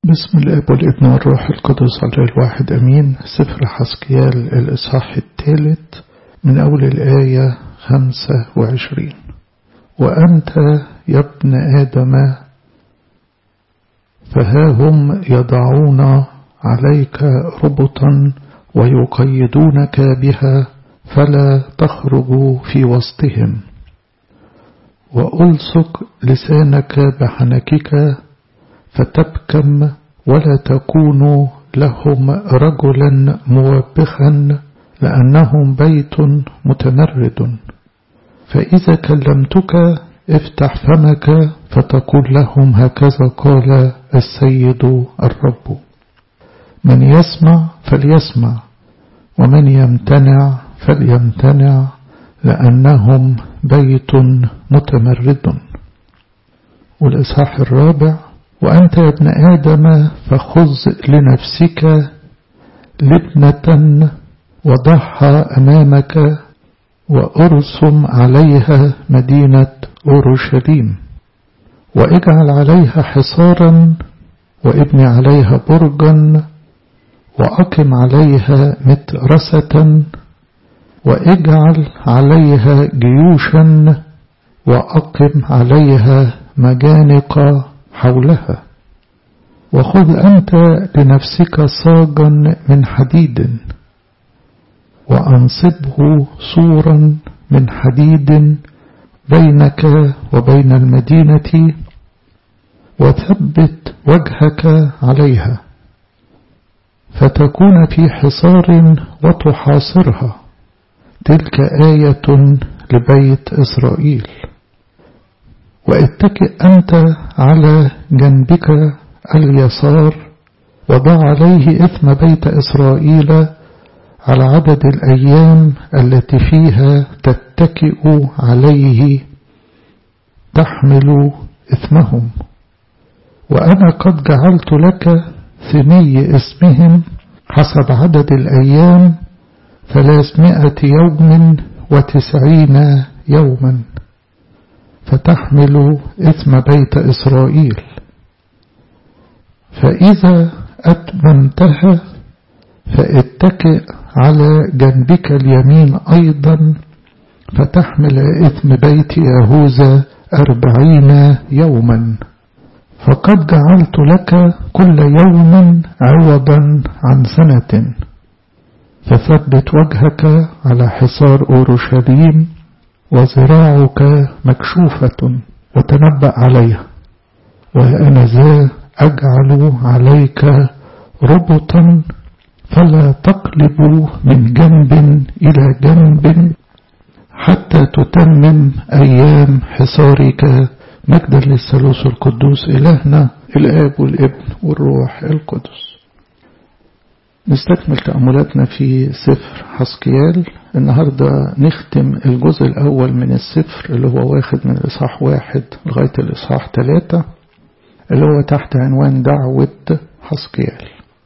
بسم الاب والابن والروح القدس الله الواحد امين سفر حسكيال الاصحاح الثالث من اول الايه خمسة وعشرين وانت يا ابن ادم فها هم يضعون عليك ربطا ويقيدونك بها فلا تخرج في وسطهم وألصق لسانك بحنكك فتبكم ولا تكون لهم رجلا موبخا لأنهم بيت متمرد فإذا كلمتك افتح فمك فتقول لهم هكذا قال السيد الرب من يسمع فليسمع ومن يمتنع فليمتنع لأنهم بيت متمرد والإصحاح الرابع وأنت يا ابن آدم فخذ لنفسك لبنة وضعها أمامك وأرسم عليها مدينة أورشليم واجعل عليها حصارا وابن عليها برجا وأقم عليها مترسة واجعل عليها جيوشا وأقم عليها مجانق حولها وخذ أنت لنفسك صاجا من حديد وأنصبه سورا من حديد بينك وبين المدينة وثبت وجهك عليها فتكون في حصار وتحاصرها تلك آية لبيت إسرائيل واتكئ أنت على جنبك اليسار وضع عليه إثم بيت إسرائيل على عدد الأيام التي فيها تتكئ عليه تحمل إثمهم وأنا قد جعلت لك ثني اسمهم حسب عدد الأيام ثلاثمائة يوم وتسعين يوما فتحمل إثم بيت إسرائيل فإذا أتممتها فاتكئ على جنبك اليمين أيضا فتحمل إثم بيت يهوذا أربعين يوما فقد جعلت لك كل يوم عوضا عن سنة فثبت وجهك على حصار أورشليم وذراعك مكشوفة وتنبأ عليها وأنا ذا أجعل عليك ربطا فلا تقلب من جنب إلى جنب حتى تتمم أيام حصارك مجدا للثالوث القدوس إلهنا الآب والابن والروح القدس نستكمل تأملاتنا في سفر حسكيال النهاردة نختم الجزء الأول من السفر اللي هو واخد من الإصحاح واحد لغاية الإصحاح ثلاثة اللي هو تحت عنوان دعوة حسكيال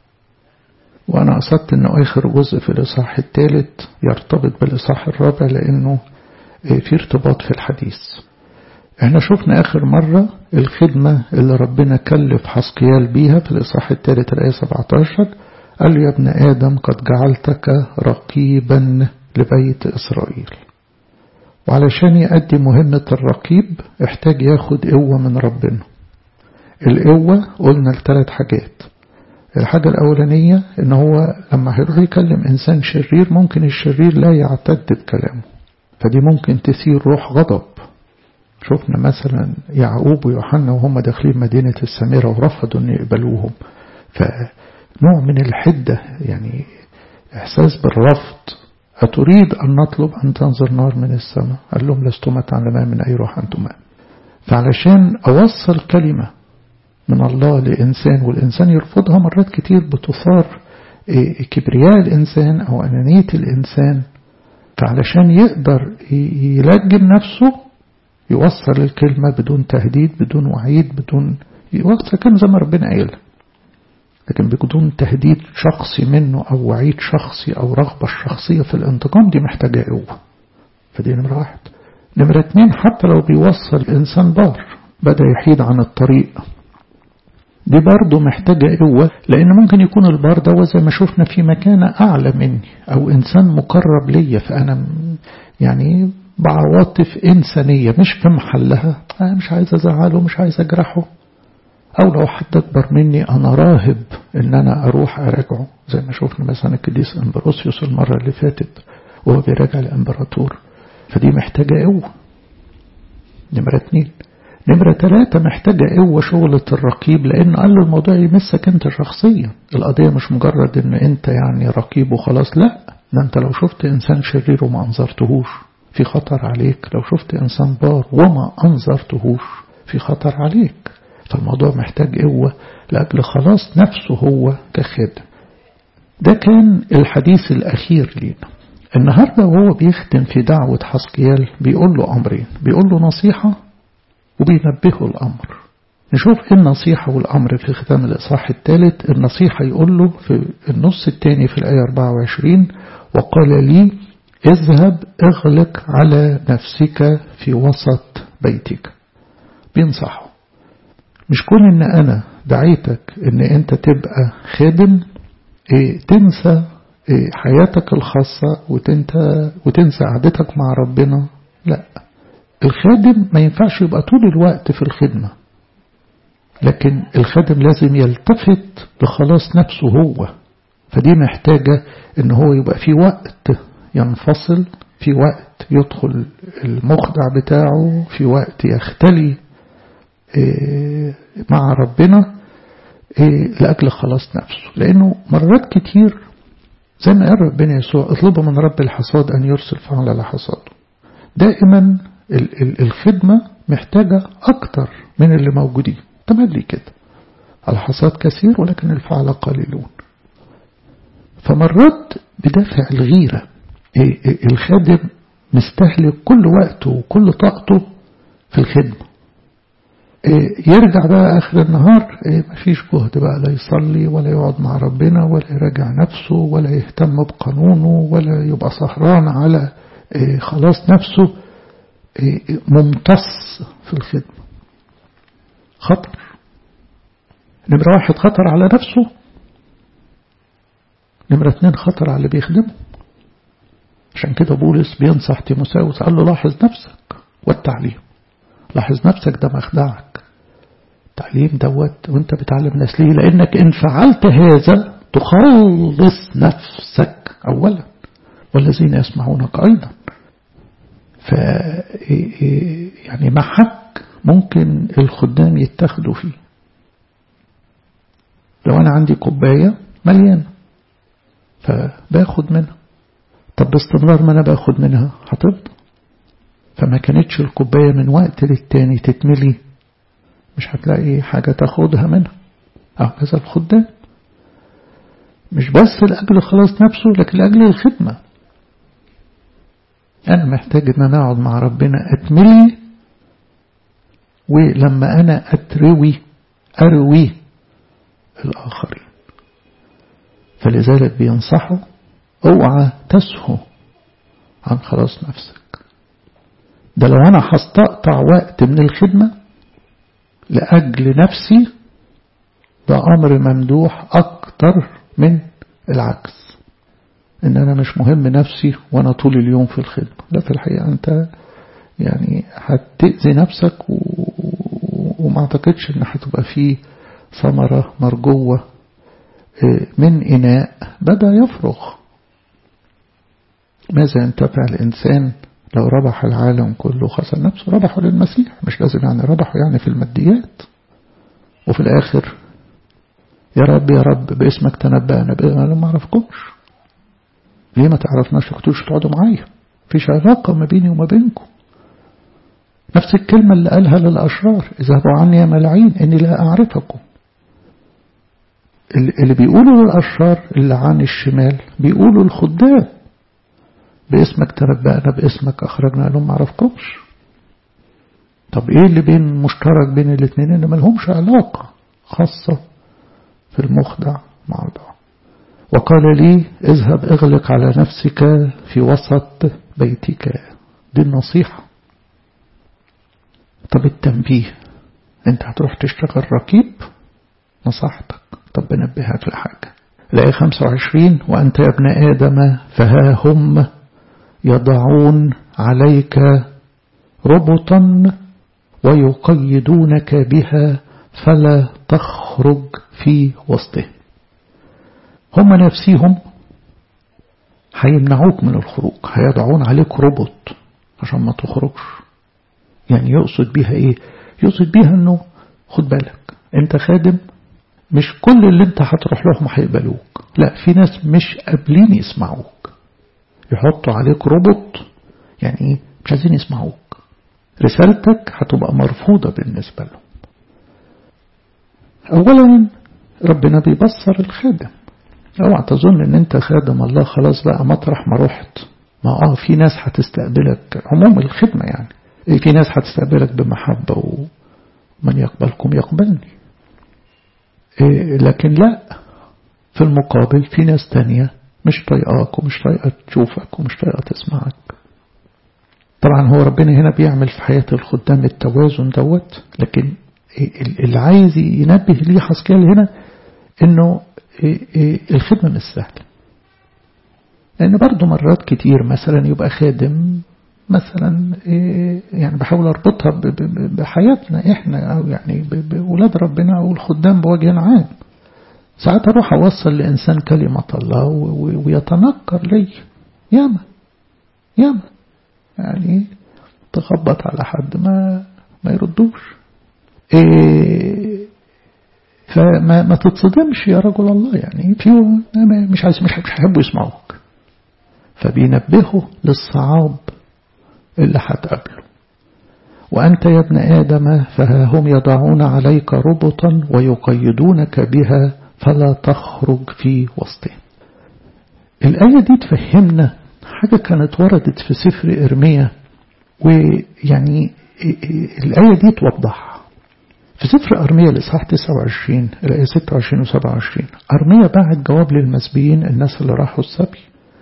وأنا قصدت أنه آخر جزء في الإصحاح الثالث يرتبط بالإصحاح الرابع لأنه في ارتباط في الحديث احنا شفنا آخر مرة الخدمة اللي ربنا كلف حسكيال بيها في الإصحاح الثالث الآية 17 قال يا ابن آدم قد جعلتك رقيبا لبيت إسرائيل وعلشان يأدي مهمة الرقيب احتاج ياخد قوة من ربنا القوة قلنا لثلاث حاجات الحاجة الأولانية إن هو لما هيروح يكلم إنسان شرير ممكن الشرير لا يعتد بكلامه فدي ممكن تثير روح غضب شفنا مثلا يعقوب ويوحنا وهم داخلين مدينة السامرة ورفضوا أن يقبلوهم فنوع من الحدة يعني إحساس بالرفض أتريد أن نطلب أن تنظر نار من السماء قال لهم لستما تعلمان من أي روح أنتما فعلشان أوصل كلمة من الله لإنسان والإنسان يرفضها مرات كتير بتثار كبرياء الإنسان أو أنانية الإنسان فعلشان يقدر يلجم نفسه يوصل الكلمة بدون تهديد بدون وعيد بدون يوصل كلمة زي ما ربنا قال لكن بدون تهديد شخصي منه أو وعيد شخصي أو رغبة الشخصية في الانتقام دي محتاجة قوة فدي نمرة واحد نمرة اتنين حتى لو بيوصل الإنسان بار بدأ يحيد عن الطريق دي برضه محتاجة قوة لأن ممكن يكون البار ده زي ما شفنا في مكانة أعلى مني أو إنسان مقرب ليا فأنا يعني بعواطف إنسانية مش في محلها أنا مش عايز أزعله مش عايز أجرحه أو لو حد أكبر مني أنا راهب إن أنا أروح أراجعه زي ما شفنا مثلا القديس إمبروسيوس المرة اللي فاتت وهو بيراجع الإمبراطور فدي محتاجة قوة نمرة اتنين نمرة ثلاثة محتاجة قوة شغلة الرقيب لأن قال له الموضوع يمسك أنت شخصيا القضية مش مجرد أن أنت يعني رقيب وخلاص لا ده أنت لو شفت إنسان شرير وما أنظرتهوش في خطر عليك لو شفت إنسان بار وما أنظرتهوش في خطر عليك فالموضوع محتاج قوة لأجل خلاص نفسه هو كخادم ده كان الحديث الأخير لينا النهاردة وهو بيختم في دعوة حسقيال بيقول له أمرين بيقول له نصيحة وبينبهه الأمر نشوف إيه النصيحة والأمر في ختام الإصحاح الثالث النصيحة يقول له في النص الثاني في الآية 24 وقال لي اذهب اغلق على نفسك في وسط بيتك بينصحه مش كون ان انا دعيتك ان انت تبقى خادم إيه تنسى إيه حياتك الخاصة وتنسى, وتنسى قعدتك مع ربنا لا الخادم ما ينفعش يبقى طول الوقت في الخدمة لكن الخادم لازم يلتفت لخلاص نفسه هو فدي محتاجة ان هو يبقى في وقت ينفصل في وقت يدخل المخدع بتاعه في وقت يختلي مع ربنا لأجل خلاص نفسه لأنه مرات كتير زي ما قال ربنا يسوع اطلبوا من رب الحصاد أن يرسل فعل على حصاده دائما الخدمة محتاجة أكتر من اللي موجودين تملي كده الحصاد كثير ولكن الفعل قليلون فمرات بدافع الغيرة الخادم مستهلك كل وقته وكل طاقته في الخدمة يرجع بقى آخر النهار مفيش جهد بقى لا يصلي ولا يقعد مع ربنا ولا يراجع نفسه ولا يهتم بقانونه ولا يبقى سهران على خلاص نفسه ممتص في الخدمة خطر نمرة واحد خطر على نفسه نمرة اتنين خطر على اللي بيخدمه عشان كده بولس بينصح تيموساوس قال له لاحظ نفسك والتعليم لاحظ نفسك ده مخدعك التعليم دوت وانت بتعلم ناس ليه لانك ان فعلت هذا تخلص نفسك اولا والذين يسمعونك ايضا ف يعني محك ممكن الخدام يتخذوا فيه لو انا عندي كوبايه مليانه فباخد منها طب باستمرار ما انا باخد منها هتفضل فما كانتش الكوبايه من وقت للتاني تتملي مش هتلاقي حاجه تاخدها منها هكذا الخدام مش بس لاجل خلاص نفسه لكن لاجل الخدمه أنا محتاج أن أنا أقعد مع ربنا أتملي ولما أنا أتروي أروي الآخرين فلذلك بينصحوا اوعى تسهو عن خلاص نفسك ده لو أنا هستقطع وقت من الخدمة لأجل نفسي ده أمر ممدوح أكتر من العكس ان انا مش مهم نفسي وانا طول اليوم في الخدمة لا في الحقيقة انت يعني هتأذي نفسك و... وما اعتقدش ان هتبقى فيه ثمرة مرجوة من إناء بدأ يفرغ ماذا ينتفع الإنسان لو ربح العالم كله خسر نفسه ربحه للمسيح مش لازم يعني ربحه يعني في الماديات وفي الآخر يا رب يا رب باسمك تنبأنا أنا ما أعرفكمش ليه ما تعرفناش كنتوش تقعدوا معايا فيش علاقة ما بيني وما بينكم نفس الكلمة اللي قالها للأشرار اذهبوا عني يا ملاعين إني لا أعرفكم اللي بيقولوا للأشرار اللي عن الشمال بيقولوا الخدام باسمك تنبأنا باسمك أخرجنا لهم ما أعرفكمش طب إيه اللي بين مشترك بين الاثنين إن ملهمش علاقة خاصة في المخدع مع بعض وقال لي اذهب اغلق على نفسك في وسط بيتك دي النصيحة طب التنبيه انت هتروح تشتغل ركيب نصحتك طب بنبهك لحاجة الآية 25 وأنت يا ابن آدم فها هم يضعون عليك ربطا ويقيدونك بها فلا تخرج في وسطهم هم نفسيهم هيمنعوك من الخروج هيضعون عليك ربط عشان ما تخرجش يعني يقصد بيها ايه يقصد بيها انه خد بالك انت خادم مش كل اللي انت هتروح لهم هيقبلوك لا في ناس مش قابلين يسمعوك يحطوا عليك ربط يعني ايه مش عايزين يسمعوك رسالتك هتبقى مرفوضة بالنسبة لهم اولا ربنا بيبصر الخادم اوعى تظن ان انت خادم الله خلاص بقى مطرح ما رحت ما اه في ناس هتستقبلك عموم الخدمة يعني في ناس هتستقبلك بمحبة ومن يقبلكم يقبلني إيه لكن لا في المقابل في ناس تانية مش طايقاك ومش طايقة تشوفك ومش طايقة تسمعك طبعا هو ربنا هنا بيعمل في حياة الخدام التوازن دوت لكن اللي عايز ينبه ليه حسكال هنا انه الخدمة مش سهلة لأن برضو مرات كتير مثلا يبقى خادم مثلا يعني بحاول أربطها بحياتنا إحنا أو يعني بأولاد ربنا أو الخدام بوجه عام ساعات أروح أوصل لإنسان كلمة الله ويتنكر لي ياما ياما يعني تخبط على حد ما ما يردوش إيه فما ما تتصدمش يا رجل الله يعني في مش عايز مش هيحبوا يسمعوك فبينبهوا للصعاب اللي هتقابله وأنت يا ابن آدم فها هم يضعون عليك ربطا ويقيدونك بها فلا تخرج في وسطهم الآية دي تفهمنا حاجة كانت وردت في سفر إرميا ويعني الآية دي توضح في سفر أرميا الإصحاح 29 الآية 26 و 27 أرميا بعت جواب للمسبيين الناس اللي راحوا السبي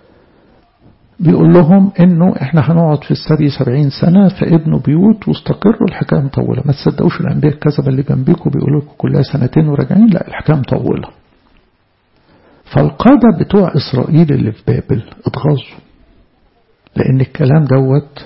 بيقول لهم انه احنا هنقعد في السبي سبعين سنة فابنوا بيوت واستقروا الحكاية مطولة ما تصدقوش الانبياء الكذبة اللي جنبيكم بيقولوا لكم كلها سنتين وراجعين لا الحكاية مطولة فالقادة بتوع اسرائيل اللي في بابل اتغاظوا لان الكلام دوت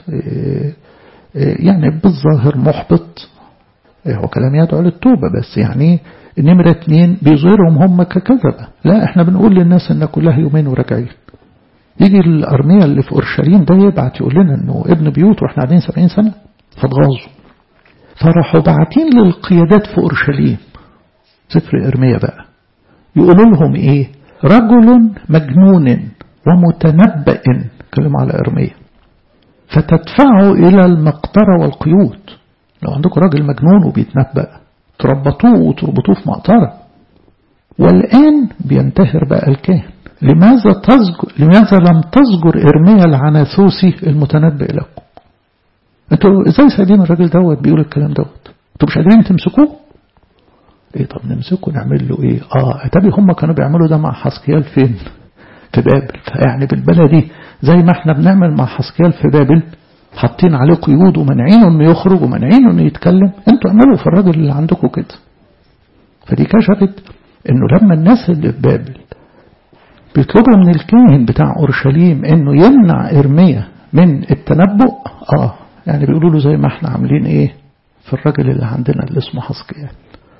يعني بالظاهر محبط هو كلام يدعو للتوبة بس يعني نمرة اتنين بيظهرهم هم ككذبة لا احنا بنقول للناس ان كلها يومين وراجعين يجي الأرمية اللي في أورشليم ده يبعت يقول لنا انه ابن بيوت واحنا قاعدين سبعين سنة فاتغاظوا فراحوا باعتين للقيادات في أورشليم سفر إرميا بقى يقولوا لهم ايه رجل مجنون ومتنبأ كلمة على إرميا فتدفعوا إلى المقطرة والقيود لو عندكم راجل مجنون وبيتنبأ تربطوه وتربطوه في مقطرة والآن بينتهر بقى الكاهن لماذا تزجر لماذا لم تزجر إرميا العناثوسي المتنبئ لكم انتوا ازاي سايبين الراجل دوت بيقول الكلام دوت انتوا مش قادرين تمسكوه ايه طب نمسكه نعمل له ايه اه اتابي هم كانوا بيعملوا ده مع حسكيال فين في بابل فيعني بالبلدي زي ما احنا بنعمل مع حسكيال في بابل حاطين عليه قيود ومنعينه انه يخرج ومنعينه انه يتكلم انتوا اعملوا في الراجل اللي عندكم كده فدي كشفت انه لما الناس اللي في بابل بيطلبوا من الكاهن بتاع اورشليم انه يمنع ارميا من التنبؤ اه يعني بيقولوا له زي ما احنا عاملين ايه في الراجل اللي عندنا اللي اسمه حسكيال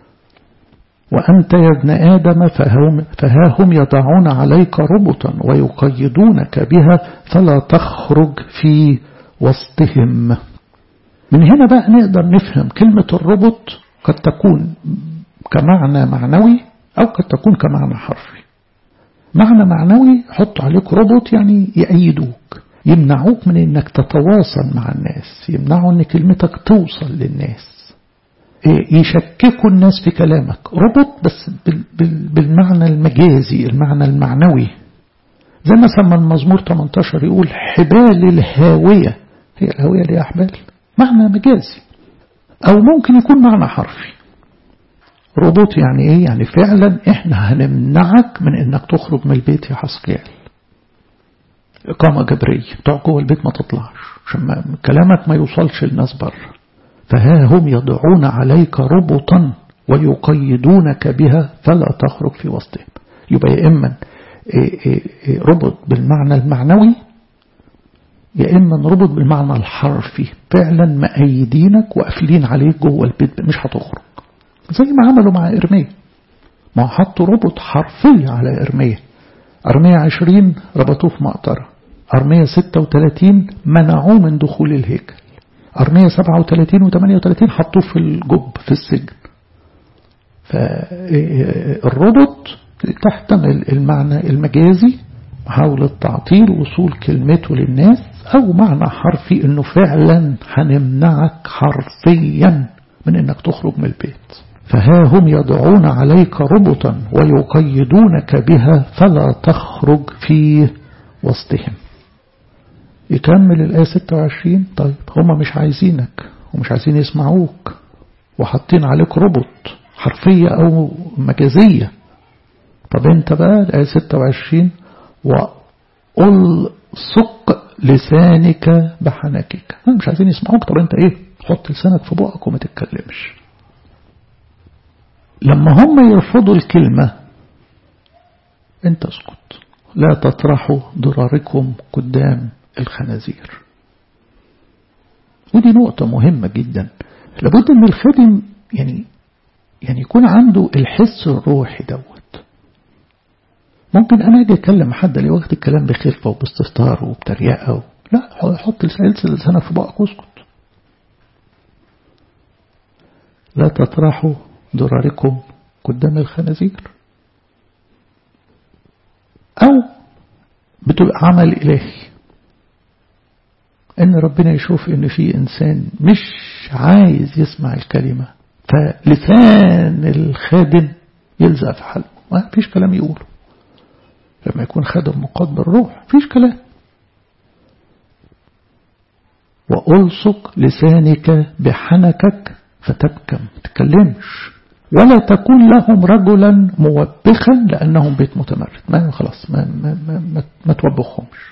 وأنت يا ابن آدم فهم, فها هم يضعون عليك ربطا ويقيدونك بها فلا تخرج في وسطهم من هنا بقى نقدر نفهم كلمة الربط قد تكون كمعنى معنوي أو قد تكون كمعنى حرفي معنى معنوي حط عليك ربط يعني يأيدوك يمنعوك من انك تتواصل مع الناس يمنعوا ان كلمتك توصل للناس يشككوا الناس في كلامك ربط بس بالمعنى المجازي المعنى المعنوي زي ما سمى المزمور 18 يقول حبال الهاوية هي الهاوية ليها حبال معنى مجازي أو ممكن يكون معنى حرفي ربط يعني ايه يعني فعلا احنا هنمنعك من انك تخرج من البيت يا حسقيال إقامة جبرية تقعد جوه البيت ما تطلعش عشان كلامك ما يوصلش للناس بره فها هم يضعون عليك ربطا ويقيدونك بها فلا تخرج في وسطهم يبقى يا إما ربط بالمعنى المعنوي يا إما ربط بالمعنى الحرفي فعلا مأيدينك وقافلين عليك جوه البيت مش هتخرج زي ما عملوا مع إرميا ما حطوا ربط حرفي على إرميا أرمية عشرين ربطوه في مقطرة أرمية ستة وثلاثين منعوه من دخول الهيكل أرمية سبعة وثلاثين وثمانية وثلاثين حطوه في الجب في السجن فالربط تحتمل المعنى المجازي محاولة تعطيل وصول كلمته للناس أو معنى حرفي أنه فعلا هنمنعك حرفيا من أنك تخرج من البيت فها هم يضعون عليك ربطا ويقيدونك بها فلا تخرج في وسطهم يكمل الآية 26 طيب هم مش عايزينك ومش عايزين يسمعوك وحاطين عليك ربط حرفية أو مجازية طب انت بقى الآية 26 وألصق لسانك بحنكك مش عايزين يسمعوك طب انت ايه حط لسانك في بقك وما تتكلمش لما هم يرفضوا الكلمة انت اسكت لا تطرحوا ضراركم قدام الخنازير ودي نقطة مهمة جدا لابد ان الخادم يعني يعني يكون عنده الحس الروحي دوت ممكن انا اجي اتكلم حد اللي واخد الكلام بخفة وباستهتار وبتريقة و... لا حط لسانك في بقك واسكت لا تطرحوا ضراركم قدام الخنازير أو بتبقى عمل إلهي إن ربنا يشوف إن في إنسان مش عايز يسمع الكلمة فلسان الخادم يلزق في حلقه ما فيش كلام يقوله لما يكون خادم مقاد بالروح فيش كلام وألصق لسانك بحنكك فتبكم تكلمش ولا تكون لهم رجلا موبخا لأنهم بيت متمرد ما خلاص ما, ما, ما, ما, ما توبخهمش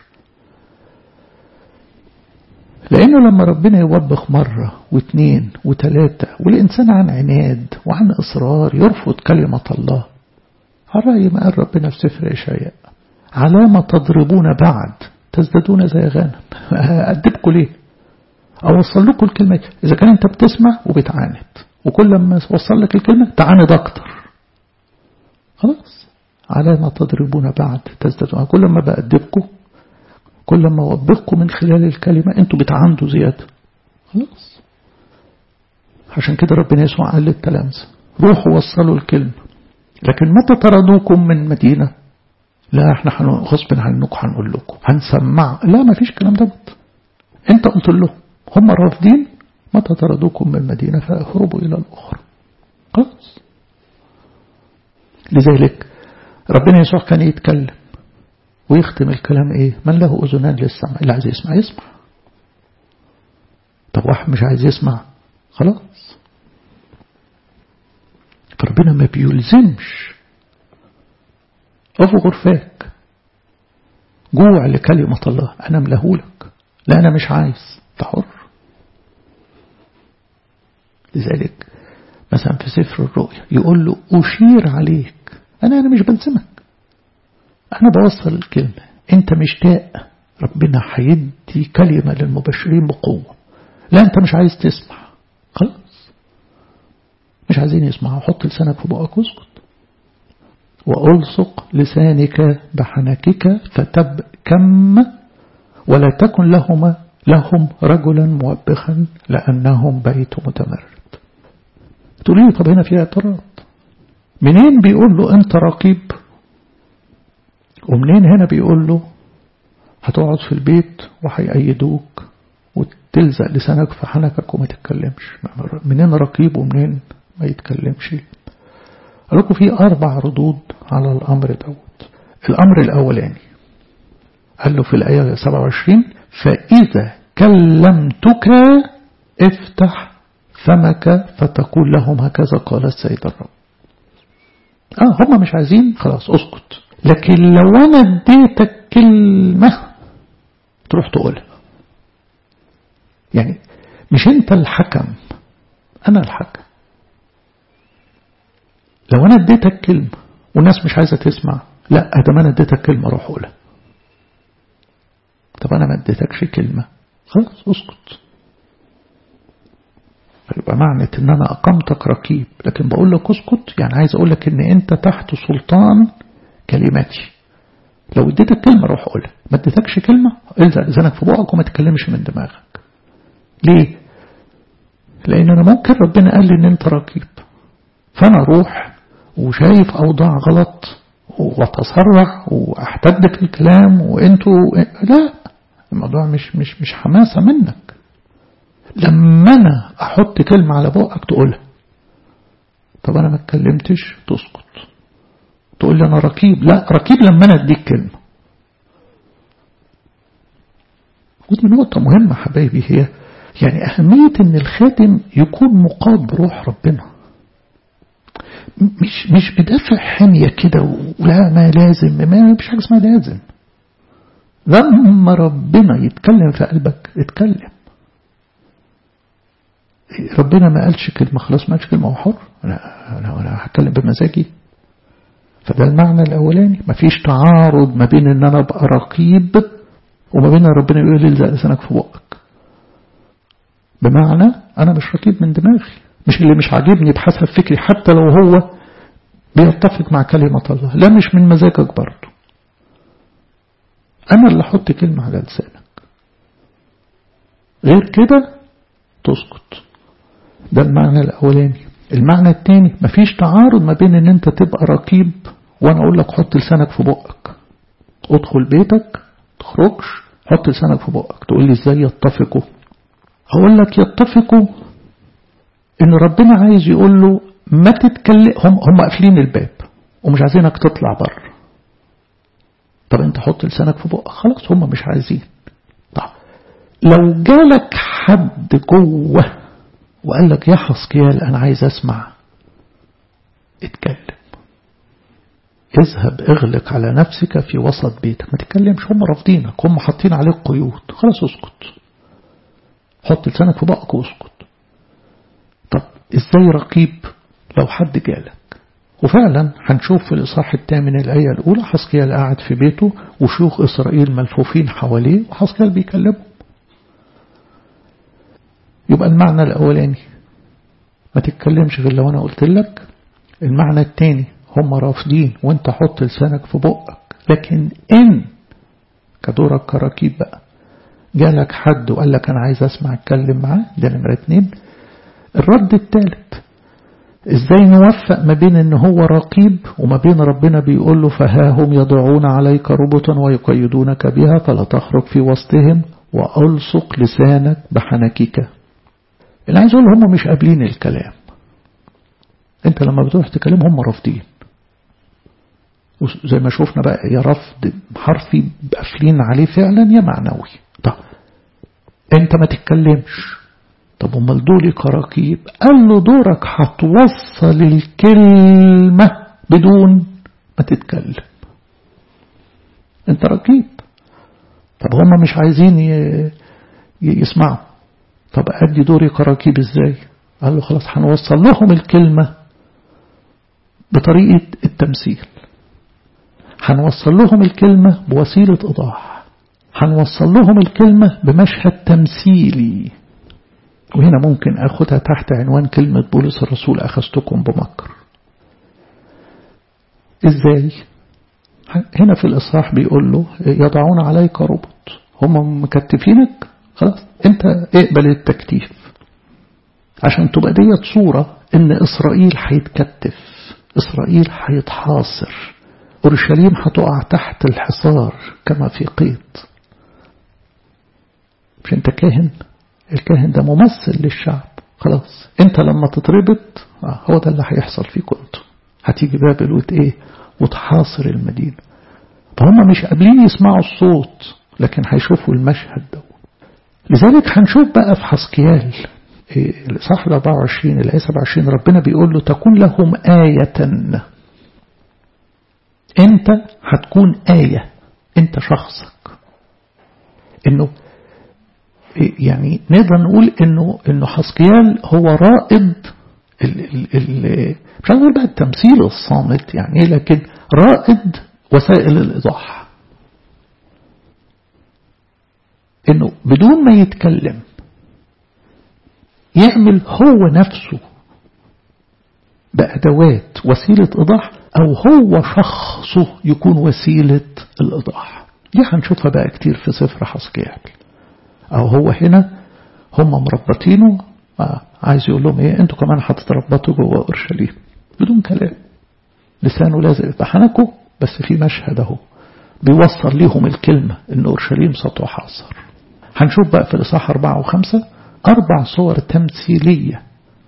لأنه لما ربنا يوبخ مرة واثنين وثلاثة والإنسان عن عناد وعن إصرار يرفض كلمة الله على رأي ما قال ربنا في سفر إشعياء علامة تضربون بعد تزدادون زي غنم أدبكم ليه أوصل لكم الكلمة إذا كان أنت بتسمع وبتعاند وكل ما وصل لك الكلمة تعاند أكتر خلاص علامة تضربون بعد تزدادون كل ما بأدبكم كل ما أوبخكم من خلال الكلمة أنتوا بتعاندوا زيادة خلاص عشان كده ربنا يسوع قال للتلامذة روحوا وصلوا الكلمة لكن متى طردوكم من مدينة لا احنا غصب عنكم هنقول لكم هنسمع لا ما فيش كلام دوت انت قلت لهم هم رافضين متى طردوكم من المدينة فاهربوا إلى الأخرى خلاص لذلك ربنا يسوع كان يتكلم ويختم الكلام ايه من له أذنان للسمع اللي عايز يسمع يسمع طب واحد مش عايز يسمع خلاص فربنا ما بيلزمش أفو غرفاك جوع لكلمة الله أنا ملهولك لا أنا مش عايز تحر لذلك مثلا في سفر الرؤيا يقول له أشير عليك أنا أنا مش بلزمك أنا بوصل الكلمة أنت مشتاق ربنا هيدي كلمة للمبشرين بقوة لا أنت مش عايز تسمع خلاص مش عايزين يسمعوا حط لسانك في بقك واسكت وألصق لسانك بحنكك فتبكم ولا تكن لهما لهم رجلا موبخا لأنهم بيت متمرد تقول لي طب هنا في اعتراض منين بيقول له انت رقيب ومنين هنا بيقول له هتقعد في البيت وهيأيدوك وتلزق لسانك في حنكك وما تتكلمش منين رقيب ومنين ما يتكلمش قال لكم في أربع ردود على الأمر دوت الأمر الأولاني قال له في الآية 27 فإذا كلمتك افتح فمك فتقول لهم هكذا قال السيد الرب اه هم مش عايزين خلاص اسكت لكن لو انا اديتك كلمة تروح تقولها يعني مش انت الحكم انا الحكم لو أنا اديتك كلمة والناس مش عايزة تسمع لا ده أنا اديتك كلمة روح قولها طب أنا ما اديتكش كلمة خلاص اسكت يبقى معنى ان انا اقمتك رقيب لكن بقول لك اسكت يعني عايز اقول لك ان انت تحت سلطان كلماتي لو اديتك كلمة روح قولها ما اديتكش كلمة الزق لسانك في بقك وما تتكلمش من دماغك ليه لان انا ممكن ربنا قال لي ان انت رقيب فانا اروح وشايف اوضاع غلط واتسرع واحتد في الكلام وانتوا لا الموضوع مش مش مش حماسة منك لما انا احط كلمة على بقك تقولها طب انا ما اتكلمتش تسكت تقول لي انا رقيب لا رقيب لما انا اديك كلمة ودي نقطة مهمة حبايبي هي يعني أهمية إن الخادم يكون مقاد بروح ربنا مش مش بدافع حمية كده ولا ما لازم ما مش حاجة اسمها لازم لما ربنا يتكلم في قلبك اتكلم ربنا ما قالش كلمة خلاص ما قالش كلمة هو حر أنا, أنا, أنا هتكلم بمزاجي فده المعنى الأولاني مفيش تعارض ما بين إن أنا أبقى رقيب وما بين ربنا يقول لي الزق لسانك في بقك بمعنى أنا مش رقيب من دماغي مش اللي مش عاجبني بحسب فكري حتى لو هو بيتفق مع كلمة الله لا مش من مزاجك برضه أنا اللي أحط كلمة على لسانك غير كده تسكت ده المعنى الأولاني المعنى الثاني مفيش تعارض ما بين ان انت تبقى رقيب وانا اقول لك حط لسانك في بقك ادخل بيتك تخرجش حط لسانك في بقك تقول لي ازاي يتفقوا هقول لك يتفقوا ان ربنا عايز يقول له ما تتكلم هم هم قافلين الباب ومش عايزينك تطلع بره طب انت حط لسانك في بقك خلاص هم مش عايزين طب لو جالك حد جوه وقال لك يا حسكيال أنا عايز أسمع اتكلم اذهب اغلق على نفسك في وسط بيتك ما تتكلمش هم رافضينك هم حاطين عليك قيود خلاص اسكت حط لسانك في بقك واسكت طب ازاي رقيب لو حد جالك وفعلا هنشوف في الإصحاح الثامن الآية الأولى حسكيال قاعد في بيته وشيوخ إسرائيل ملفوفين حواليه وحسكيال بيكلمهم يبقى المعنى الأولاني ما تتكلمش غير لو أنا قلت لك المعنى الثاني هم رافضين وانت حط لسانك في بقك لكن إن كدورك كراكيب بقى جالك حد وقال لك أنا عايز أسمع أتكلم معاه ده نمرة اتنين الرد الثالث ازاي نوفق ما بين ان هو رقيب وما بين ربنا بيقول له فها هم يضعون عليك ربطا ويقيدونك بها فلا تخرج في وسطهم وألصق لسانك بحنكك اللي عايز اقول هم مش قابلين الكلام انت لما بتروح تكلم هم رافضين وزي ما شفنا بقى يا رفض حرفي قافلين عليه فعلا يا معنوي طب انت ما تتكلمش طب امال دول كراكيب قال له دورك هتوصل الكلمة بدون ما تتكلم انت ركيب طب هم مش عايزين يسمعوا طب أدي دوري كراكيب ازاي قال له خلاص هنوصل لهم الكلمة بطريقة التمثيل هنوصل لهم الكلمة بوسيلة إيضاح هنوصل لهم الكلمة بمشهد تمثيلي وهنا ممكن أخدها تحت عنوان كلمة بولس الرسول أخذتكم بمكر إزاي هنا في الإصحاح بيقول له يضعون عليك ربط هم مكتفينك خلاص انت اقبل التكتيف عشان تبقى ديت صورة ان اسرائيل هيتكتف اسرائيل هيتحاصر اورشليم هتقع تحت الحصار كما في قيد مش انت كاهن الكاهن ده ممثل للشعب خلاص انت لما تتربط آه هو ده اللي هيحصل فيكم انتوا هتيجي بابل وت ايه وتحاصر المدينة فهم مش قابلين يسمعوا الصوت لكن هيشوفوا المشهد ده لذلك هنشوف بقى في حسكيال الإصحاح 24 الآية 27 ربنا بيقول له تكون لهم آية أنت هتكون آية أنت شخصك إنه يعني نقدر نقول إنه إنه حسكيال هو رائد ال ال ال مش هنقول بقى التمثيل الصامت يعني ايه لكن رائد وسائل الإيضاح انه بدون ما يتكلم يعمل هو نفسه بأدوات وسيلة إيضاح أو هو شخصه يكون وسيلة الإيضاح دي هنشوفها بقى كتير في سفر حسكيال أو هو هنا هم مربطينه عايز يقول لهم إيه أنتوا كمان هتتربطوا جوه أورشليم بدون كلام لسانه لازق في حنكه بس في مشهد اهو بيوصل ليهم الكلمة إن أورشليم ستحاصر هنشوف بقى في الإصحاح أربعة وخمسة أربع صور تمثيلية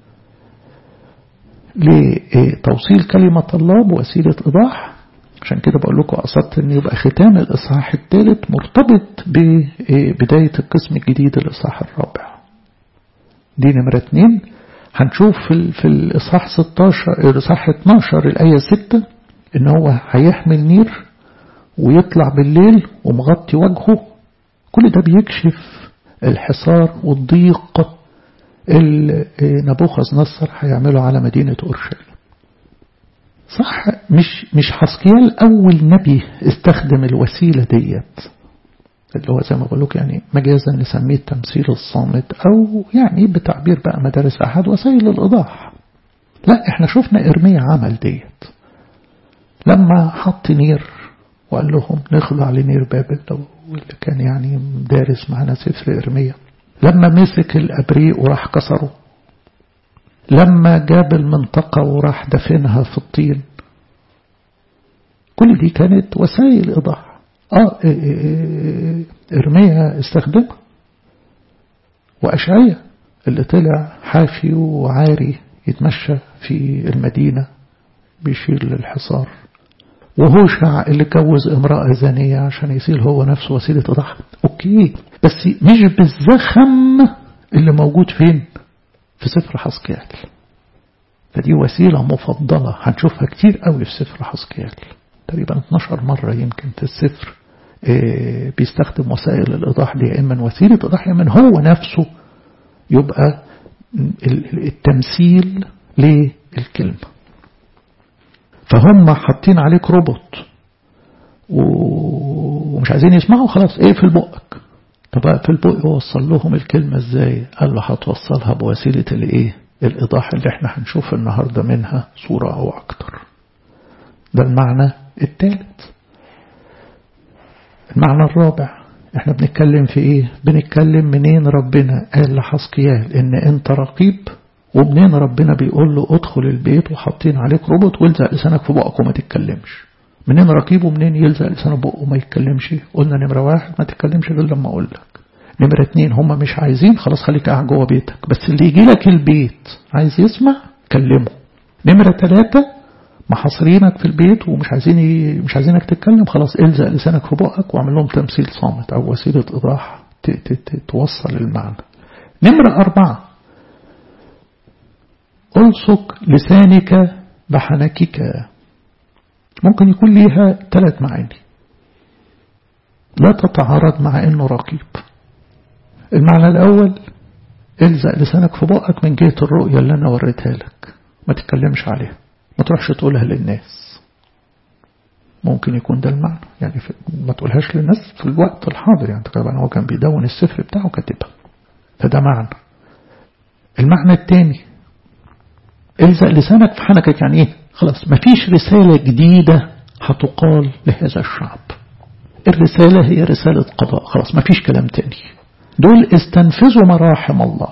لتوصيل كلمة الله بوسيلة إيضاح عشان كده بقول لكم قصدت أن يبقى ختام الإصحاح الثالث مرتبط ببداية القسم الجديد الإصحاح الرابع دي نمرة اتنين هنشوف في, في الإصحاح 16 الإصحاح 12 الآية 6 إن هو هيحمل نير ويطلع بالليل ومغطي وجهه كل ده بيكشف الحصار والضيق اللي نبوخذ نصر هيعمله على مدينة أورشليم صح مش مش حسكيال أول نبي استخدم الوسيلة ديت اللي هو زي ما بقول لك يعني مجازا نسميه التمثيل الصامت أو يعني بتعبير بقى مدارس أحد وسائل الإيضاح لا احنا شفنا إرميا عمل ديت لما حط نير وقال لهم نخضع لنير بابل واللي كان يعني دارس معنا سفر إرميا لما مسك الأبريق وراح كسره لما جاب المنطقة وراح دفنها في الطين كل دي كانت وسائل إيضاح آه إرميا استخدمها وأشعية اللي طلع حافي وعاري يتمشى في المدينة بيشير للحصار وهوشع اللي جوز امرأة زانية عشان يصير هو نفسه وسيلة إيضاح أوكي بس مش بالزخم اللي موجود فين في سفر حسكيال فدي وسيلة مفضلة هنشوفها كتير قوي في سفر حسكيال تقريبا 12 مرة يمكن في السفر بيستخدم وسائل الإيضاح دي إما وسيلة إيضاح إما هو نفسه يبقى التمثيل للكلمة فهم حاطين عليك روبوت ومش عايزين يسمعوا خلاص ايه في بقك طب في البق يوصل لهم الكلمة ازاي قال له هتوصلها بوسيلة الايه الايضاح اللي احنا هنشوف النهاردة منها صورة او اكتر ده المعنى الثالث المعنى الرابع احنا بنتكلم في ايه بنتكلم منين ربنا قال لحسقيال ان انت رقيب ومنين ربنا بيقول له ادخل البيت وحاطين عليك روبوت والزق لسانك في بقك وما تتكلمش منين رقيب ومنين يلزق لسانه بقه وما يتكلمش قلنا نمرة واحد ما تتكلمش غير لما اقول لك نمرة اتنين هم مش عايزين خلاص خليك قاعد جوه بيتك بس اللي يجي لك البيت عايز يسمع كلمه نمرة ثلاثة محاصرينك في البيت ومش عايزين ي... مش عايزينك تتكلم خلاص الزق لسانك في بقك واعمل لهم تمثيل صامت او وسيله ايضاح ت... ت... ت... توصل المعنى نمرة أربعة ألصق لسانك بحنكك ممكن يكون ليها ثلاث معاني لا تتعارض مع انه رقيب المعنى الاول الزق لسانك في بقك من جهة الرؤية اللي انا وريتها لك ما تتكلمش عليها ما تروحش تقولها للناس ممكن يكون ده المعنى يعني ما تقولهاش للناس في الوقت الحاضر يعني طبعا هو كان بيدون السفر بتاعه كاتبها فده معنى المعنى الثاني الزق لسانك في حنكك يعني ايه خلاص مفيش رسالة جديدة هتقال لهذا الشعب الرسالة هي رسالة قضاء خلاص مفيش كلام تاني دول استنفذوا مراحم الله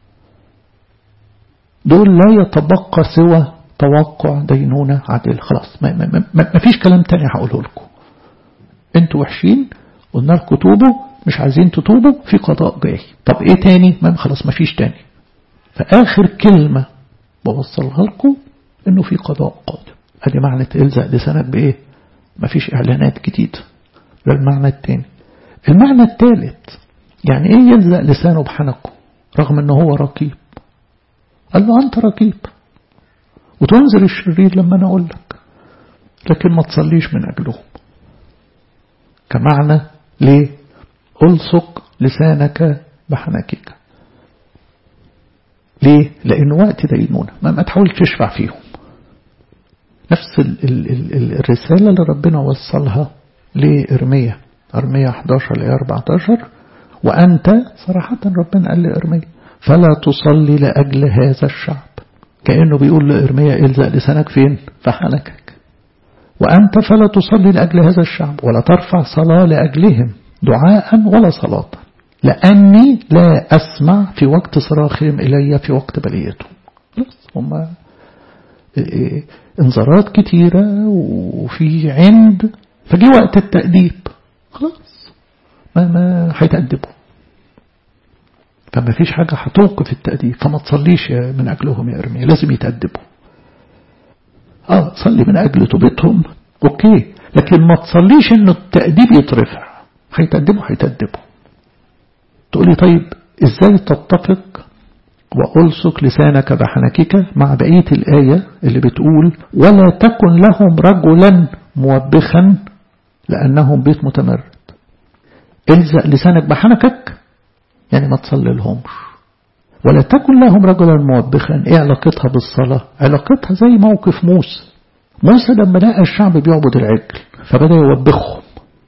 دول لا يتبقى سوى توقع دينونة عادل خلاص ما, ما, ما, ما فيش كلام تاني هقوله لكم انتوا وحشين قلنا لكم توبوا مش عايزين تتوبوا في قضاء جاي طب ايه تاني ما خلاص ما فيش تاني فآخر كلمة بوصلها لكم انه في قضاء قادم ادي معنى الزق لسانك بايه ما فيش اعلانات جديدة ده المعنى التاني المعنى الثالث يعني ايه يلزق لسانه بحنكه رغم انه هو رقيب قال له انت رقيب وتنزل الشرير لما أنا أقول لك لكن ما تصليش من أجلهم كمعنى ليه ألصق لسانك بحنكك ليه؟ لأنه وقت دينونة ما, ما تحاول تشفع فيهم نفس ال ال ال الرسالة اللي ربنا وصلها لإرميا أرميا 11 ل 14 وأنت صراحة ربنا قال لإرميا فلا تصلي لأجل هذا الشعب كأنه بيقول لإرميا إلزق لسانك فين في حنكك وأنت فلا تصلي لأجل هذا الشعب ولا ترفع صلاة لأجلهم دعاء ولا صلاة لأني لا أسمع في وقت صراخهم إلي في وقت بليتهم هم انذارات كتيرة وفي عند فجي وقت التأديب خلاص ما ما هيتأدبوا فما فيش حاجة هتوقف التأديب فما تصليش من أجلهم يا إرميا لازم يتأدبوا اه صلي من أجل توبتهم أوكي لكن ما تصليش إنه التأديب يترفع هيتأدبوا هيتأدبوا تقولي طيب إزاي تتفق وألصق لسانك بحنكك مع بقية الآية اللي بتقول ولا تكن لهم رجلا موبخا لأنهم بيت متمرد الزق لسانك بحنكك يعني ما تصلي لهمش ولا تكن لهم رجلا موبخا ايه علاقتها بالصلاة علاقتها زي موقف موسى موسى لما لقى الشعب بيعبد العجل فبدأ يوبخهم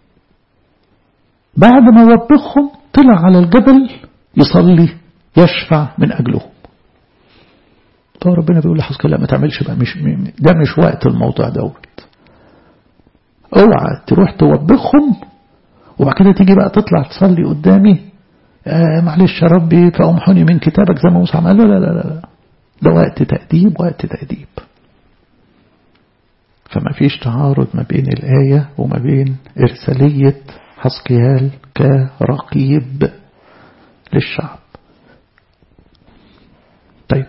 بعد ما يوبخهم طلع على الجبل يصلي يشفع من أجلهم طب ربنا بيقول لحظك لا ما تعملش بقى مش ده مش وقت الموضوع دوت اوعى تروح توبخهم وبعد كده تيجي بقى تطلع تصلي قدامي آه معلش يا ربي فأمحني من كتابك زي ما موسى عمل لا لا لا لا ده وقت تأديب وقت تأديب فما فيش تعارض ما بين الآية وما بين إرسالية حسقيال كرقيب للشعب طيب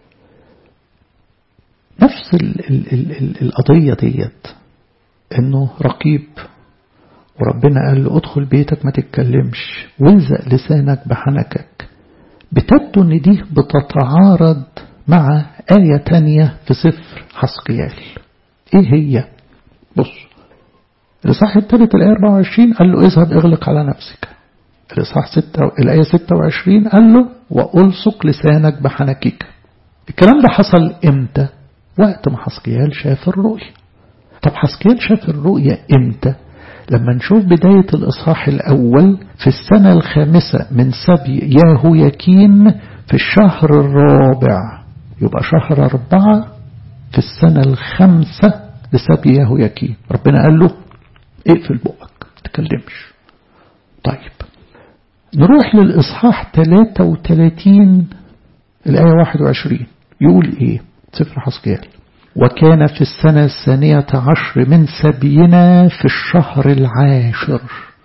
نفس ال ال ال ال القضية ديت انه رقيب وربنا قال له ادخل بيتك ما تتكلمش والزق لسانك بحنكك بتبدو ان دي بتتعارض مع آية تانية في سفر حسقيال ايه هي بص الإصحاح الثالث الآية 24 قال له اذهب اغلق على نفسك الإصحاح 6 الآية 26 قال له وألصق لسانك بحنكك الكلام ده حصل امتى وقت ما حسقيال شاف الرؤية طب حسقيال شاف الرؤية امتى لما نشوف بداية الإصحاح الأول في السنة الخامسة من سبي ياهو يكين في الشهر الرابع يبقى شهر أربعة في السنة الخامسة لسبي ياهو يكين ربنا قال له اقفل بقك تكلمش طيب نروح للإصحاح 33 الآية 21 يقول إيه سفر حسكيال وكان في السنة الثانية عشر من سبينا في الشهر العاشر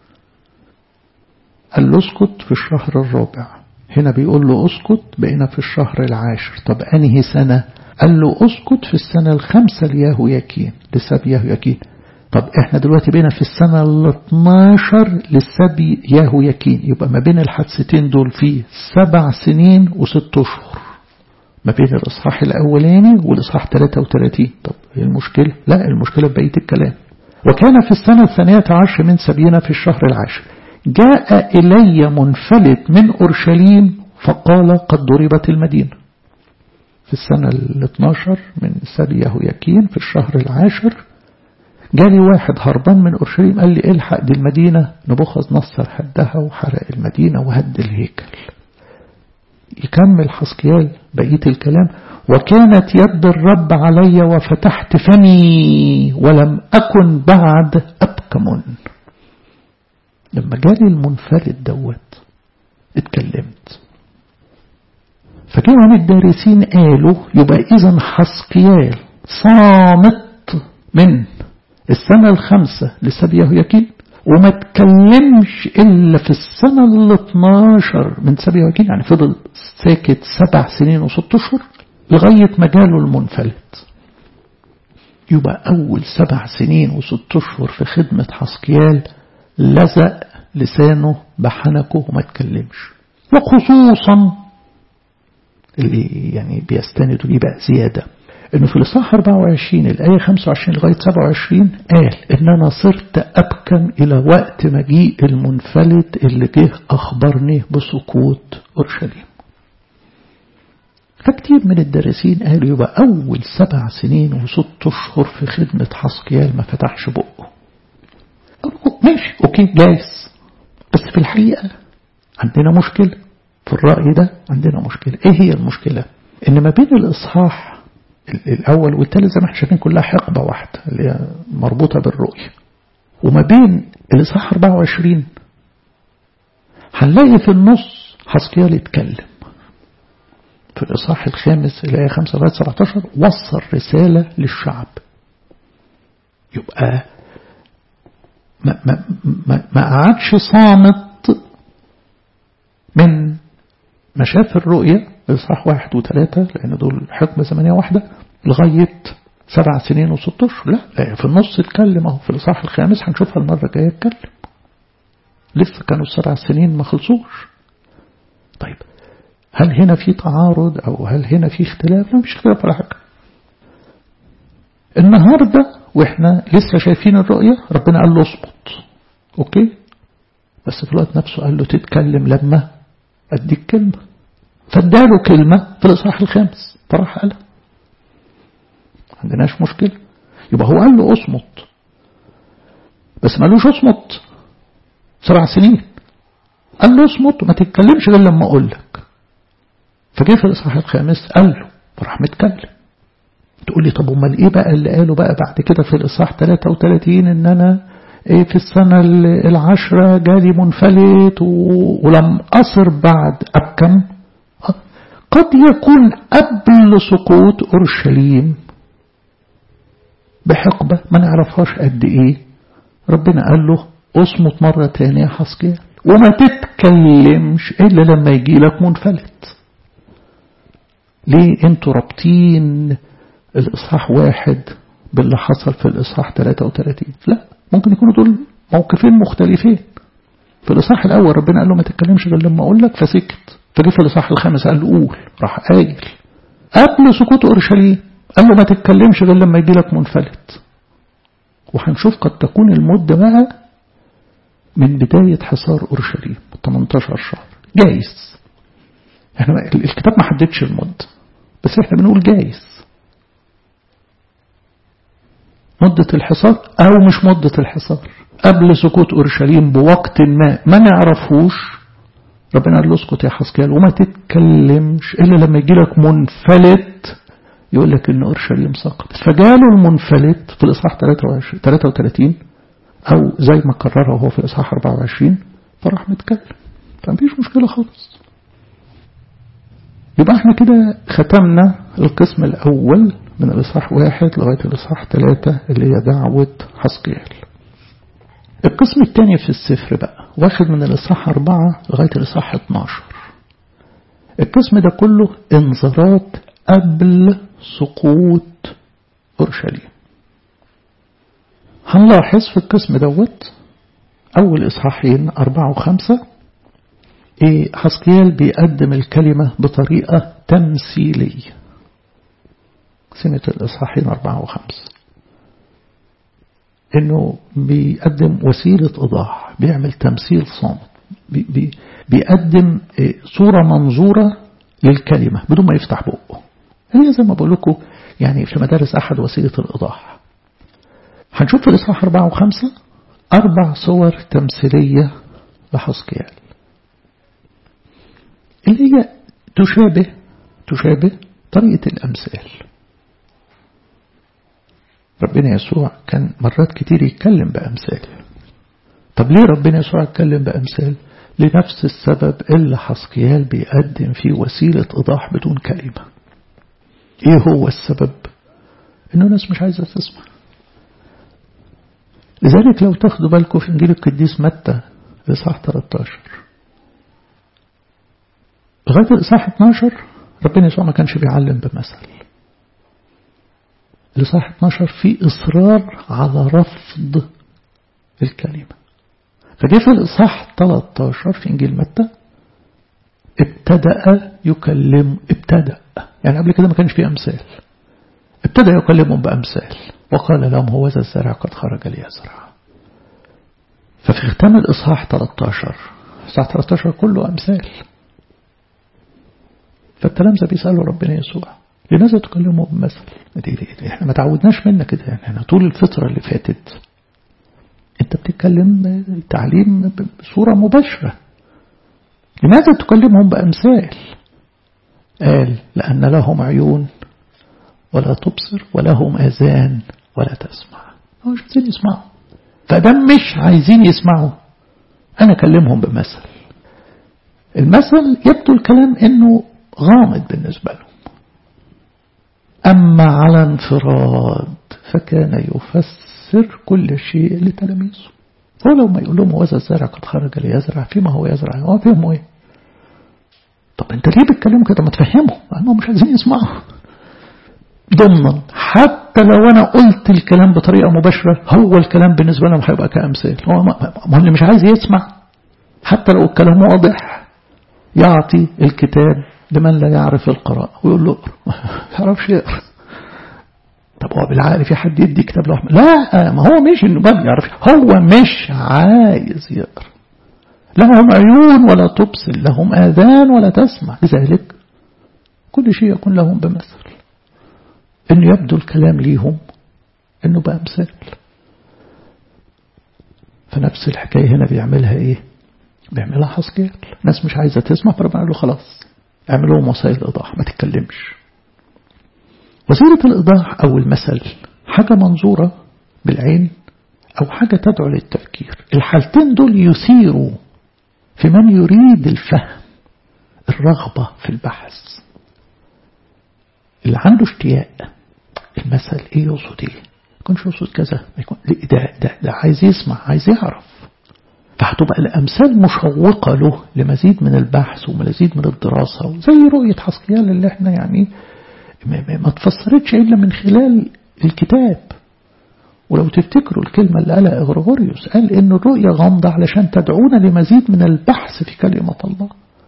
قال له اسكت في الشهر الرابع هنا بيقول له اسكت بقينا في الشهر العاشر طب أنهي سنة قال له اسكت في السنة الخامسة لياهو يكين لسبي ياهو يكين طب احنا دلوقتي بقينا في السنة ال 12 للسبي ياهو يكين يبقى ما بين الحادثتين دول في سبع سنين وست اشهر ما بين الإصحاح الأولاني والإصحاح 33 طب ايه المشكلة لا المشكلة في بقية الكلام وكان في السنة الثانية عشر من سبينا في الشهر العاشر جاء إلي منفلت من أورشليم فقال قد ضربت المدينة في السنة ال 12 من سبي يهوياكين في الشهر العاشر جالي واحد هربان من أورشليم قال لي الحق دي المدينة نبوخذ نصر هدها وحرق المدينة وهد الهيكل يكمل حسكيال بقية الكلام وكانت يد الرب علي وفتحت فمي ولم أكن بعد أبكم لما جالي المنفرد دوت اتكلمت فكانوا الدارسين قالوا يبقى إذا حسكيال صامت من السنة الخامسة لسبي يهوياكين وما تكلمش إلا في السنة ال 12 من سبي يهوياكين يعني فضل ساكت سبع سنين وست أشهر لغاية ما جاله المنفلت يبقى أول سبع سنين وست أشهر في خدمة حسكيال لزق لسانه بحنكه وما تكلمش وخصوصا اللي يعني بيستندوا ليه بقى زيادة انه في الاصحاح 24 الايه 25 لغايه 27 قال ان انا صرت ابكم الى وقت مجيء المنفلت اللي جه اخبرني بسقوط اورشليم فكتير من الدارسين قالوا يبقى أول سبع سنين وست أشهر في خدمة حسقيال ما فتحش بقه ماشي أوكي جايز بس في الحقيقة عندنا مشكلة في الرأي ده عندنا مشكلة إيه هي المشكلة إن ما بين الإصحاح الأول والثالث زي ما احنا شايفين كلها حقبة واحدة اللي هي مربوطة بالرؤية وما بين الإصحاح 24 هنلاقي في النص حسقيال اتكلم في الإصحاح الخامس الآية 5 لغاية 17 وصل رسالة للشعب يبقى ما, ما, ما, ما قعدش صامت من ما شاف الرؤية إصحاح واحد وثلاثة لأن دول حكمة زمنية واحدة لغاية سبع سنين وست أشهر لا, لا في النص اتكلم أهو في الإصحاح الخامس هنشوفها المرة الجاية اتكلم لسه كانوا السبع سنين ما خلصوش طيب هل هنا في تعارض أو هل هنا في اختلاف لا مش اختلاف ولا حاجة النهاردة وإحنا لسه شايفين الرؤية ربنا قال له اصمت أوكي بس في الوقت نفسه قال له تتكلم لما أديك كلمة فاداله كلمة في الإصحاح الخامس فراح قالها عندناش مشكلة يبقى هو قال له اصمت بس ما قالوش اصمت سبع سنين قال له اصمت وما تتكلمش غير لما اقول لك فجه في الاصحاح الخامس قال له فراح متكلم تقول لي طب امال ايه بقى اللي قاله بقى بعد كده في الاصحاح 33 ان انا ايه في السنة العشرة جالي منفلت ولم أصر بعد أبكم قد يكون قبل سقوط أورشليم بحقبة ما نعرفهاش قد ايه ربنا قال له اصمت مرة تانية حسكيال وما تتكلمش إلا لما يجي لك منفلت ليه انتوا رابطين الإصحاح واحد باللي حصل في الإصحاح 33 لا ممكن يكونوا دول موقفين مختلفين في الإصحاح الأول ربنا قال له ما تتكلمش غير لما أقول لك فسكت فجه في الإصحاح الخامس قال له قول راح قايل قبل سقوط أورشليم قال له ما تتكلمش غير لما يجي لك منفلت وهنشوف قد تكون المدة بقى من بداية حصار أورشليم 18 شهر جايز احنا الكتاب ما حددش المدة بس احنا بنقول جايز مدة الحصار أو مش مدة الحصار قبل سقوط أورشليم بوقت ما ما نعرفوش ربنا قال له اسكت يا حسكيال وما تتكلمش إلا لما يجي لك منفلت يقول لك إن أورشليم سقطت فجاله المنفلت في الإصحاح 33 أو زي ما قرره هو في الإصحاح 24 فراح متكلم فمفيش مشكلة خالص يبقى احنا كده ختمنا القسم الأول من الإصحاح واحد لغاية الإصحاح ثلاثة اللي هي دعوة حسقيال القسم الثاني في السفر بقى واخد من الإصحاح أربعة لغاية الإصحاح 12 القسم ده كله انذارات قبل سقوط أورشليم هنلاحظ في القسم دوت أول إصحاحين أربعة وخمسة إيه حسقيال بيقدم الكلمة بطريقة تمثيلية سنة الإصحاحين أربعة وخمسة إنه بيقدم وسيلة إيضاح بيعمل تمثيل صامت بي بي بيقدم إيه صورة منظورة للكلمة بدون ما يفتح بقه هي زي ما بقول لكم يعني في مدارس أحد وسيلة الإيضاح هنشوف في الإصحاح أربعة وخمسة أربع صور تمثيلية لحسقيال اللي هي تشابه تشابه طريقة الأمثال ربنا يسوع كان مرات كتير يتكلم بأمثال طب ليه ربنا يسوع يتكلم بأمثال لنفس السبب اللي حسقيال بيقدم فيه وسيلة إيضاح بدون كلمة ايه هو السبب انه الناس مش عايزة تسمع لذلك لو تاخدوا بالكم في انجيل القديس متى الاصحاح 13 لغاية الإصحاح 12 ربنا يسوع ما كانش بيعلم بمثل الإصحاح 12 فيه إصرار على رفض الكلمة فجاء في الإصحاح 13 في إنجيل متى ابتدأ يكلم ابتدأ يعني قبل كده ما كانش فيه أمثال ابتدأ يكلمهم بأمثال وقال لهم هو ذا الزرع قد خرج ليزرع ففي ختام الإصحاح 13 إصحاح 13 كله أمثال فالتلامذة بيسألوا ربنا يسوع لماذا تكلموا بمثل احنا ما تعودناش منك كده يعني احنا طول الفترة اللي فاتت انت بتتكلم تعليم بصورة مباشرة لماذا تكلمهم بأمثال قال لأن لهم عيون ولا تبصر ولهم أذان ولا تسمع مش عايزين يسمعوا فدام مش عايزين يسمعوا أنا أكلمهم بمثل المثل يبدو الكلام إنه غامض بالنسبة لهم أما على انفراد فكان يفسر كل شيء لتلاميذه هو لو ما يقول لهم وذا الزرع قد خرج ليزرع فيما هو يزرع هو فهموا ايه طب انت ليه بتكلموا كده ما تفهموا هم مش عايزين يسمعوا ضمنا حتى لو انا قلت الكلام بطريقه مباشره هو الكلام بالنسبه لهم هيبقى كامثال هو ما اللي مش عايز يسمع حتى لو الكلام واضح يعطي الكتاب لمن لا يعرف القراءة ويقول له اقرا ما يعرفش يقرا طب هو بالعقل في حد يدي كتاب له لا ما هو مش انه ما بيعرف هو مش عايز يقرا لهم عيون ولا تبصر لهم آذان ولا تسمع لذلك كل شيء يكون لهم بمثل انه يبدو الكلام ليهم انه بأمثال فنفس الحكاية هنا بيعملها ايه بيعملها حسكيل ناس مش عايزة تسمع فربنا قال له خلاص اعملوا لهم وسائل إيضاح ما تتكلمش وسيلة الإيضاح أو المثل حاجة منظورة بالعين أو حاجة تدعو للتفكير الحالتين دول يثيروا في من يريد الفهم الرغبة في البحث اللي عنده اشتياق المثل ايه يقصد ايه يكونش يقصد كذا يكون ده, ده, ده عايز يسمع عايز يعرف فهتبقى الأمثال مشوقة له لمزيد من البحث ومزيد من الدراسة زي رؤية حسقيال اللي احنا يعني ما تفسرتش إلا من خلال الكتاب ولو تفتكروا الكلمة اللي قالها إغريغوريوس قال إن الرؤية غامضة علشان تدعونا لمزيد من البحث في كلمة الله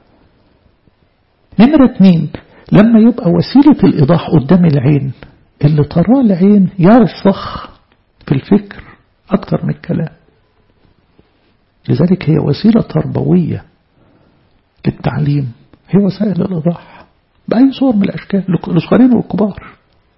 نمرة اتنين لما يبقى وسيلة الإيضاح قدام العين اللي تراه العين يرسخ في الفكر أكتر من الكلام لذلك هي وسيلة تربوية للتعليم هي وسائل الإيضاح بأي صور من الأشكال الصغيرين والكبار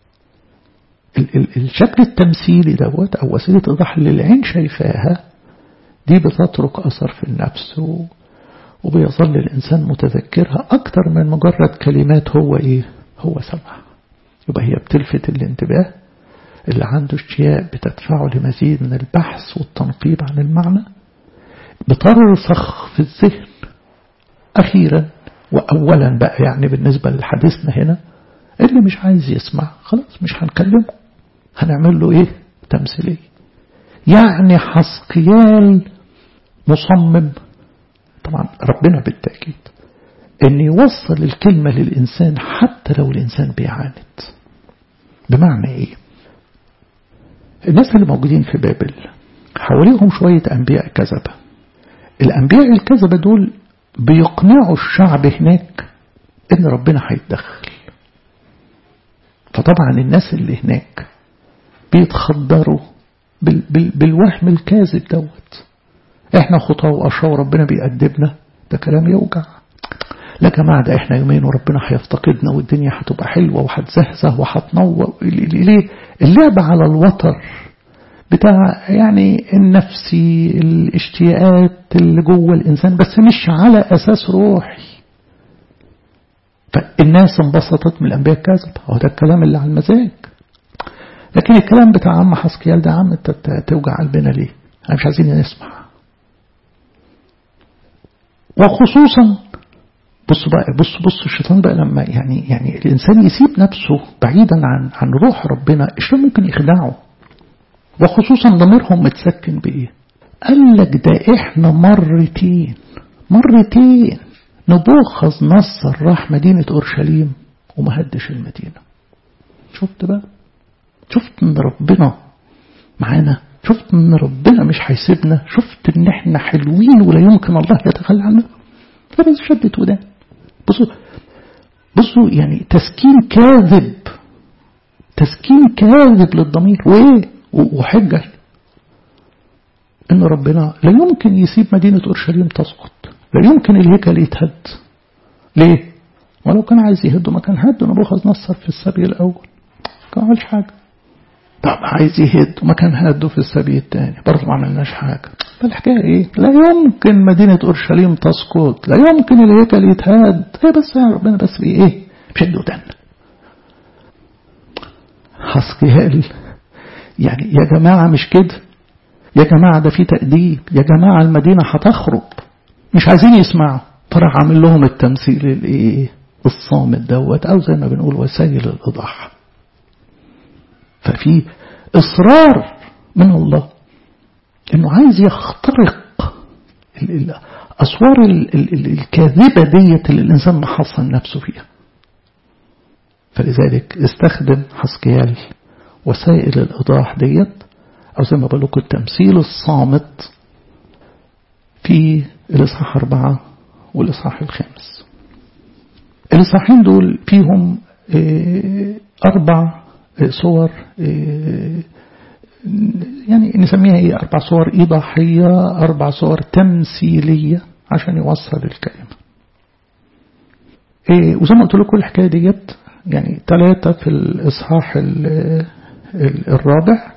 الشكل التمثيلي دوت أو وسيلة إيضاح اللي العين شايفاها دي بتترك أثر في النفس وبيظل الإنسان متذكرها أكتر من مجرد كلمات هو إيه هو سمع يبقى هي بتلفت الانتباه اللي عنده اشتياق بتدفعه لمزيد من البحث والتنقيب عن المعنى بترسخ في الذهن أخيرا وأولا بقى يعني بالنسبة لحديثنا هنا اللي مش عايز يسمع خلاص مش هنكلمه هنعمل له ايه تمثيلية يعني حسقيال مصمم طبعا ربنا بالتأكيد ان يوصل الكلمة للإنسان حتى لو الإنسان بيعاند بمعنى ايه الناس اللي موجودين في بابل حواليهم شوية أنبياء كذبة الأنبياء الكذبة دول بيقنعوا الشعب هناك إن ربنا هيتدخل فطبعا الناس اللي هناك بيتخدروا بال بال بالوهم الكاذب دوت احنا خطاه وأشرار وربنا بيأدبنا ده كلام يوجع لا جماعة ده احنا يومين وربنا هيفتقدنا والدنيا هتبقى حلوة وهتزهزه وهتنور ليه اللعب على الوتر بتاع يعني النفسي الاشتياقات اللي جوه الإنسان بس مش على أساس روحي فالناس انبسطت من الأنبياء الكاذب هو ده الكلام اللي على المزاج لكن الكلام بتاع عم حسكيال ده عم توجع قلبنا ليه احنا مش عايزين نسمع وخصوصا بص بقى بص بص الشيطان بقى لما يعني يعني الإنسان يسيب نفسه بعيدا عن عن روح ربنا الشيطان ممكن يخدعه وخصوصا ضميرهم متسكن بإيه قال لك ده إحنا مرتين مرتين نبوخذ نصر راح مدينة أورشليم وما هدش المدينة شفت بقى شفت ان ربنا معانا شفت ان ربنا مش هيسيبنا شفت ان احنا حلوين ولا يمكن الله يتخلى عنا فبس شدت ودان بصوا بصوا يعني تسكين كاذب تسكين كاذب للضمير وايه وحجة ان ربنا لا يمكن يسيب مدينة اورشليم تسقط لا يمكن الهيكل يتهد ليه ولو كان عايز يهده ما كان هده نبوخذ نصر في السبي الأول كان عملش حاجة طب عايز يهد وما كان هده في السبي الثاني برضه ما عملناش حاجة فالحكاية ايه لا يمكن مدينة أورشليم تسقط لا يمكن الهيكل يتهد هي بس يا ربنا بس بإيه ايه بشد ودن حسكيال يعني يا جماعة مش كده يا جماعة ده في تأديب يا جماعة المدينة هتخرب مش عايزين يسمعوا فراح عامل لهم التمثيل الايه الصامت دوت او زي ما بنقول وسائل الايضاح ففي اصرار من الله انه عايز يخترق الاسوار الكاذبه ديت اللي الانسان محصن نفسه فيها فلذلك استخدم حسكيال وسائل الايضاح ديت او زي ما بقول لكم التمثيل الصامت في الاصحاح أربعة والإصحاح الخامس الإصحاحين دول فيهم أربع صور يعني نسميها إيه أربع صور إيضاحية أربع صور تمثيلية عشان يوصل الكلمة وزي ما قلت لكم الحكاية ديت يعني ثلاثة في الإصحاح الرابع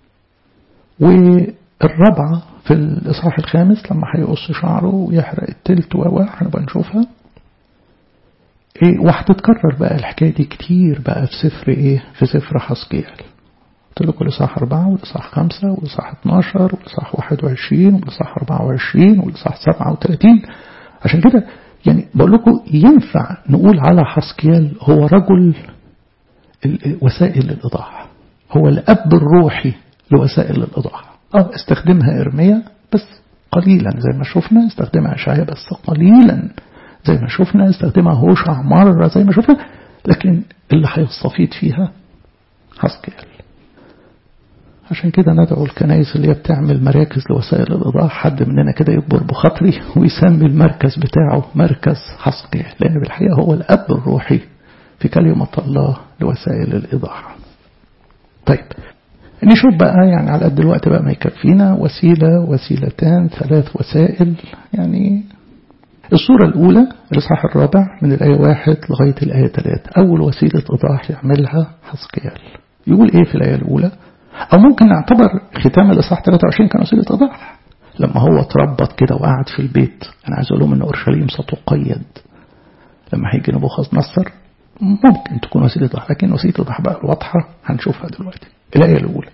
والرابعة في الإصحاح الخامس لما هيقص شعره ويحرق التلت و هنبقى نشوفها إيه وهتتكرر بقى الحكاية دي كتير بقى في سفر إيه في سفر حسقيال قلت لكم الإصحاح أربعة والإصحاح خمسة والإصحاح 12 والإصحاح 21 والإصحاح 24 والإصحاح 37 عشان كده يعني بقول لكم ينفع نقول على حسقيال هو رجل وسائل الإيضاح هو الأب الروحي لوسائل الإيضاح اه استخدمها إرميا بس قليلا زي ما شفنا استخدمها أشعيا بس قليلا زي ما شفنا استخدمها هوشع مرة زي ما شفنا لكن اللي هيستفيد فيها حسكيال عشان كده ندعو الكنائس اللي هي بتعمل مراكز لوسائل الإيضاح حد مننا كده يكبر بخاطري ويسمي المركز بتاعه مركز حسكيال لأن بالحقيقة هو الأب الروحي في كلمة الله لوسائل الإيضاح طيب نشوف بقى يعني على قد الوقت بقى ما يكفينا وسيلة وسيلتان ثلاث وسائل يعني الصورة الأولى الإصحاح الرابع من الآية واحد لغاية الآية ثلاثة أول وسيلة إيضاح يعملها حسقيال يقول إيه في الآية الأولى أو ممكن نعتبر ختام الإصحاح 23 كان وسيلة إيضاح لما هو اتربط كده وقعد في البيت أنا عايز أقول لهم إن أورشليم ستقيد لما هيجي نبوخذ نصر ممكن تكون وسيلة إيضاح لكن وسيلة إيضاح بقى الواضحة هنشوفها دلوقتي الآية الأولى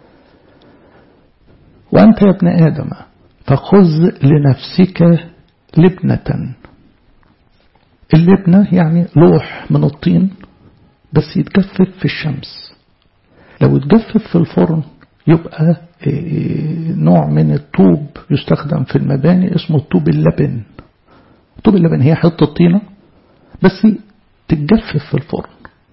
وأنت يا ابن آدم فخذ لنفسك لبنة اللبنة يعني لوح من الطين بس يتجفف في الشمس لو اتجفف في الفرن يبقى نوع من الطوب يستخدم في المباني اسمه الطوب اللبن طوب اللبن هي حتة طينة بس تتجفف في الفرن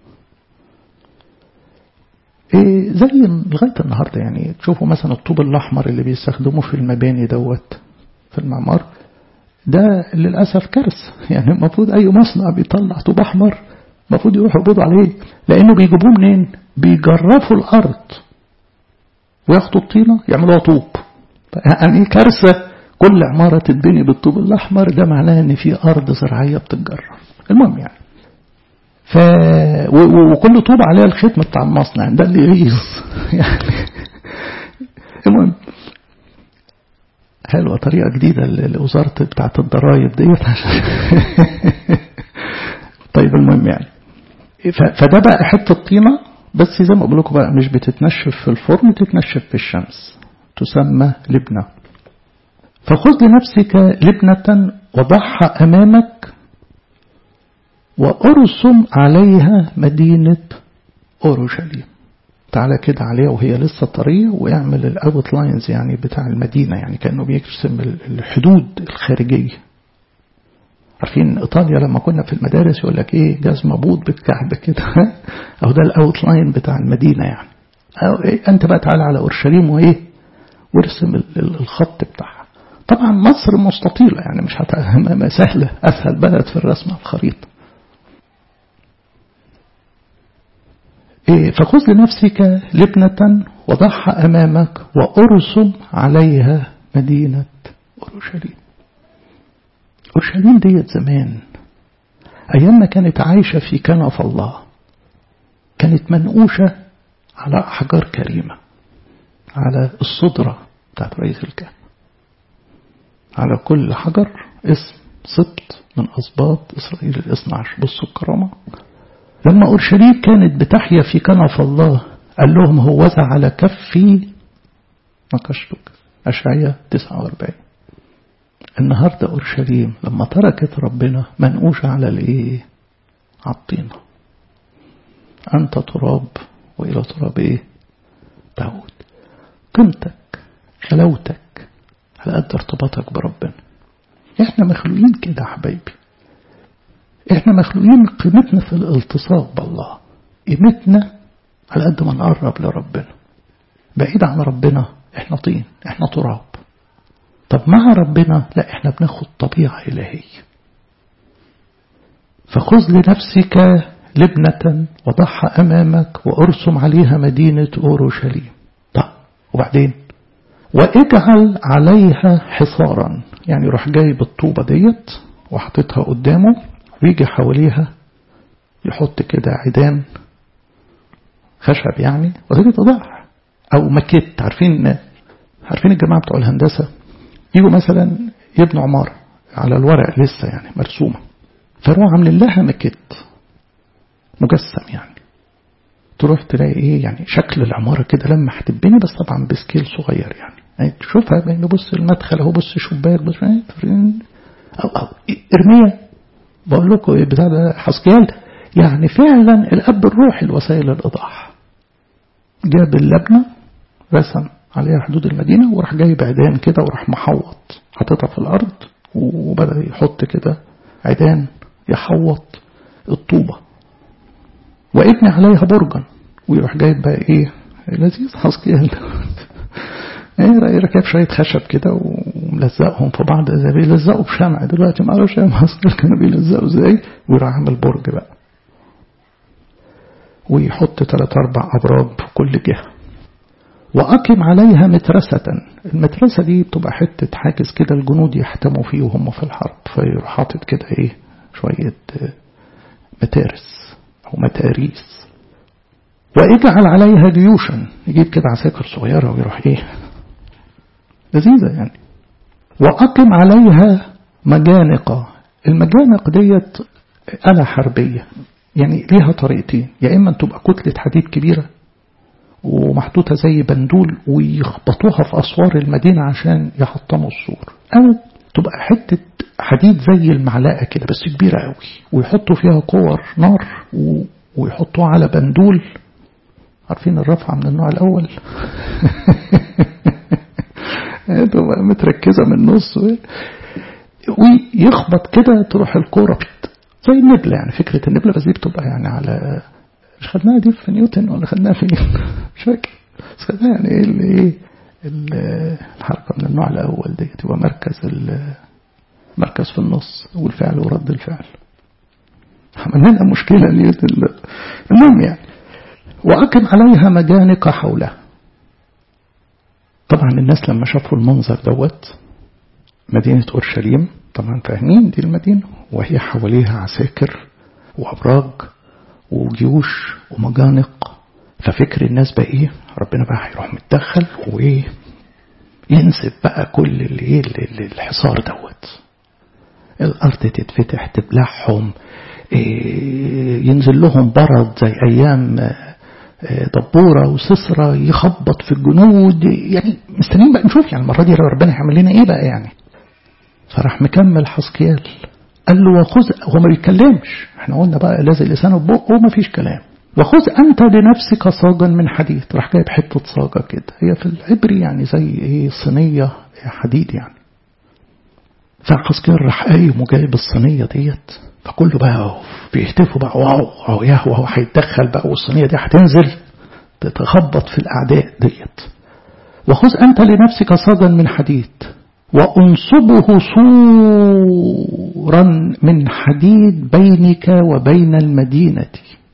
إيه زي لغاية النهاردة يعني تشوفوا مثلا الطوب الأحمر اللي بيستخدموه في المباني دوت في المعمار ده للأسف كارثة يعني المفروض أي مصنع بيطلع طوب أحمر المفروض يروحوا يقبضوا عليه لأنه بيجيبوه منين؟ بيجرفوا الأرض وياخدوا الطينة يعملوها طوب يعني كارثة كل عمارة تتبني بالطوب الأحمر ده معناه إن في أرض زراعية بتتجرف المهم يعني ف وكل طوب عليها الختم بتاع المصنع ده اللي يغيظ يعني المهم حلوة طريقة جديدة لوزارة بتاعة الضرايب ديت طيب المهم يعني فده بقى حتة طينة بس زي ما بقول لكم بقى مش بتتنشف في الفرن تتنشف في الشمس تسمى لبنة فخذ لنفسك لبنة وضعها أمامك وأرسم عليها مدينة أورشليم تعالى كده عليها وهي لسه طرية ويعمل الاوت لاينز يعني بتاع المدينة يعني كأنه بيرسم الحدود الخارجية عارفين إيطاليا لما كنا في المدارس يقول لك إيه جاز مبوط بالكعب كده أو ده الأوت لاين بتاع المدينة يعني أو إيه أنت بقى تعالى على أورشليم وإيه وارسم الخط بتاعها طبعا مصر مستطيلة يعني مش هت... سهلة أسهل بلد في الرسم على الخريطة إيه فخذ لنفسك لبنة وضعها أمامك وأرسم عليها مدينة أورشليم أورشليم ديت زمان أيام ما كانت عايشة في كنف الله كانت منقوشة على أحجار كريمة على الصدرة بتاعت رئيس الكهنة على كل حجر اسم سبط من أسباط إسرائيل الاثنى عشر بصوا الكرامة لما أورشليم كانت بتحيا في كنف الله قال لهم هوذا على كفي نقشتك أشعية 49 النهاردة أورشليم لما تركت ربنا منقوشة على الإيه على الطينة أنت تراب وإلى تراب إيه تعود قيمتك خلوتك على قد ارتباطك بربنا احنا مخلوقين كده يا حبايبي احنا مخلوقين قيمتنا في الالتصاق بالله قيمتنا على قد ما نقرب لربنا بعيد عن ربنا احنا طين احنا تراب طب مع ربنا لا احنا بناخد طبيعة إلهية فخذ لنفسك لبنة وضعها أمامك وأرسم عليها مدينة أورشليم طب وبعدين واجعل عليها حصارا يعني يروح جايب الطوبة ديت وحطيتها قدامه ويجي حواليها يحط كده عيدان خشب يعني وتيجي تضاح أو مكت عارفين عارفين الجماعة بتوع الهندسة يجوا مثلا يبنوا عمارة على الورق لسه يعني مرسومة فيروحوا عاملين لها مكت مجسم يعني تروح تلاقي ايه يعني شكل العمارة كده لما هتبني بس طبعا بسكيل صغير يعني يعني تشوفها بين بص المدخل اهو بص شباك بص او او ارمية بقول لكم ايه بتاع ده حسكيال يعني فعلا الاب الروحي لوسائل الايضاح جاب اللبنة رسم عليها حدود المدينة وراح جايب عيدان كده وراح محوط حاططها في الأرض وبدأ يحط كده عيدان يحوط الطوبة وابني عليها برجا ويروح جايب بقى ايه لذيذ حسكيال ايه ركب شوية خشب كده وملزقهم في بعض زي بيلزقوا بشمع دلوقتي ما اعرفش يا حسكيال كانوا بيلزقوا ازاي ويروح عامل برج بقى ويحط ثلاث اربع ابراج في كل جهه وأقم عليها مترسة المترسة دي بتبقى حتة حاجز كده الجنود يحتموا فيه وهم في الحرب فيروح حاطط كده ايه شوية متارس أو متاريس واجعل عليها جيوشا يجيب كده عساكر صغيرة ويروح ايه لذيذة يعني وأقم عليها مجانق المجانق ديت آلة حربية يعني ليها طريقتين يا إما تبقى كتلة حديد كبيرة ومحطوطة زي بندول ويخبطوها في أسوار المدينة عشان يحطموا السور أو تبقى حتة حديد زي المعلقة كده بس كبيرة قوي ويحطوا فيها كور نار ويحطوها على بندول عارفين الرفعة من النوع الأول تبقى متركزة من النص ويخبط كده تروح الكورة زي النبلة يعني فكرة النبلة بس دي بتبقى يعني على مش خدناها دي في نيوتن ولا خدناها فين مش فاكر بس خدناها يعني ايه اللي ايه الحركة من النوع الأول دي تبقى مركز مركز في النص والفعل ورد الفعل عملنا لنا مشكلة نيوتن المهم يعني وأقم عليها مجانق حولها طبعا الناس لما شافوا المنظر دوت مدينة أورشليم طبعا فاهمين دي المدينة وهي حواليها عساكر وأبراج وجيوش ومجانق ففكر الناس بقى ايه ربنا بقى هيروح متدخل وايه ينسب بقى كل الايه الحصار دوت الارض تتفتح تبلعهم إيه ينزل لهم برد زي ايام دبوره وسسرة يخبط في الجنود يعني مستنيين بقى نشوف يعني المره دي ربنا هيعمل لنا ايه بقى يعني فراح مكمل حسكيال قال له وخذ هو ما بيتكلمش احنا قلنا بقى لازق لسانه ببقه وما فيش كلام وخذ انت لنفسك صاجا من حديد راح جايب حته صاجه كده هي في العبري يعني زي ايه صينيه حديد يعني فحسكيال راح قايم وجايب الصينيه ديت فكله بقى بيهتفوا بقى واو واو يا هو هيتدخل بقى والصينيه دي هتنزل تتخبط في الاعداء ديت وخذ انت لنفسك صاجا من حديد وأنصبه سورا من حديد بينك وبين المدينة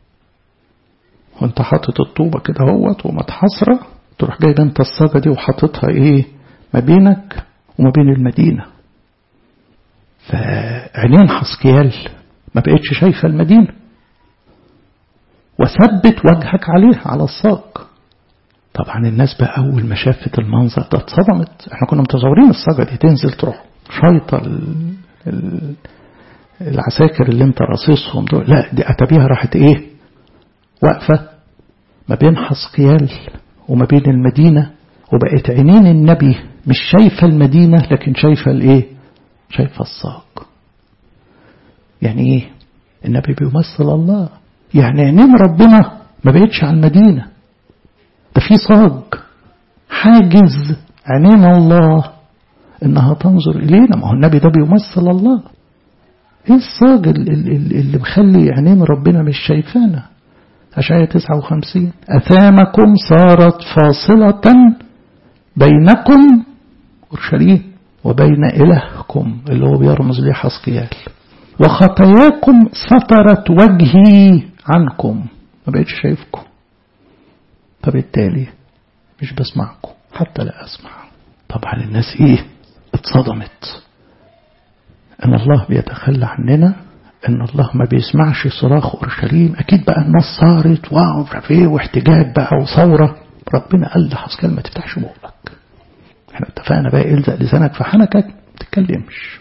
وانت حاطط الطوبة كده اهوت ومتحصرة تروح جايب انت الصاجة دي وحاططها ايه ما بينك وما بين المدينة فعينين حسكيال ما بقتش شايفة المدينة وثبت وجهك عليها على الساق طبعا الناس بقى أول ما شافت المنظر ده اتصدمت احنا كنا متصورين الصاجة دي تنزل تروح شايطة العساكر اللي انت راصصهم دول لا دي أتبيها راحت ايه واقفة ما بين حسقيال وما بين المدينة وبقت عينين النبي مش شايفة المدينة لكن شايفة الايه شايفة الساق يعني ايه النبي بيمثل الله يعني عينين ربنا ما بقتش على المدينة ده في صاج حاجز عينين الله انها تنظر الينا ما هو النبي ده بيمثل الله ايه الصاج اللي, اللي مخلي عينين ربنا مش شايفانا أشعية 59 أثامكم صارت فاصلة بينكم أورشليم وبين إلهكم اللي هو بيرمز ليه حسقيال وخطاياكم سترت وجهي عنكم ما بقتش شايفكم فبالتالي مش بسمعكم حتى لا أسمع طبعا الناس إيه اتصدمت أن الله بيتخلى عننا ان الله ما بيسمعش صراخ اورشليم اكيد بقى الناس صارت واو مش عارف ايه واحتجاج بقى وثوره ربنا قال لحسكال ما تفتحش بقك احنا اتفقنا بقى الزق لسانك في حنكك ما تتكلمش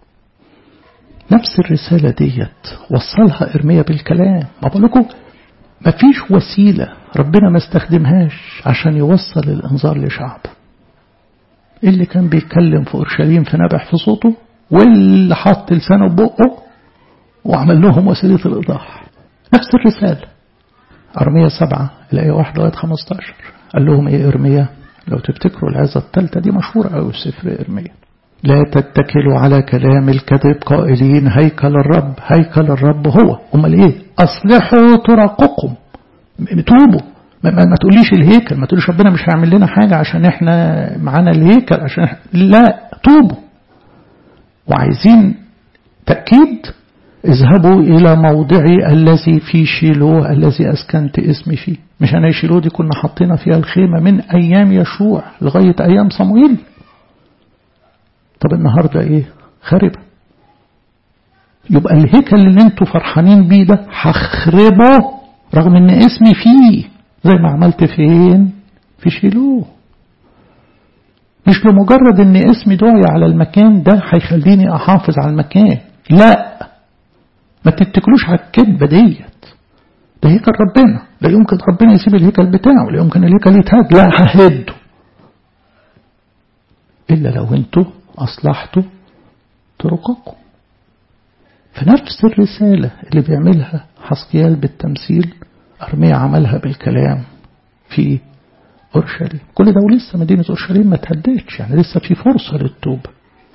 نفس الرسالة ديت وصلها إرميا بالكلام ما بقول لكم ما فيش وسيلة ربنا ما استخدمهاش عشان يوصل الإنذار لشعبه اللي كان بيتكلم في أورشليم في نبح في صوته واللي حط لسانه ببقه وعمل لهم وسيلة الإيضاح نفس الرسالة أرمية سبعة الآية واحد لغاية 15 قال لهم إيه إرميا لو تفتكروا العزة الثالثة دي مشهورة أوي في سفر إرميا لا تتكلوا على كلام الكذب قائلين هيكل الرب هيكل الرب هو أمال إيه أصلحوا طرقكم توبوا ما, ما تقوليش الهيكل ما تقوليش ربنا مش هيعمل لنا حاجة عشان احنا معانا الهيكل عشان احنا لا توبوا وعايزين تأكيد اذهبوا إلى موضعي الذي في شيلو الذي أسكنت اسمي فيه مش أنا شيلو دي كنا حاطين فيها الخيمة من أيام يشوع لغاية أيام صمويل طب النهاردة إيه خربة يبقى الهيكل اللي انتوا فرحانين بيه ده هخربه رغم ان اسمي فيه زي ما عملت فين في شيلو مش لمجرد ان اسمي دعي على المكان ده هيخليني احافظ على المكان لا ما تتكلوش على الكذبة ديت ده هيكل ربنا لا يمكن ربنا يسيب الهيكل بتاعه لا يمكن الهيكل يتهد لا ههده إلا لو انتوا أصلحتوا طرقكم فنفس الرسالة اللي بيعملها حسقيال بالتمثيل أرميا عملها بالكلام في أورشليم كل ده ولسه مدينة أورشليم ما تهدتش يعني لسه في فرصة للتوبة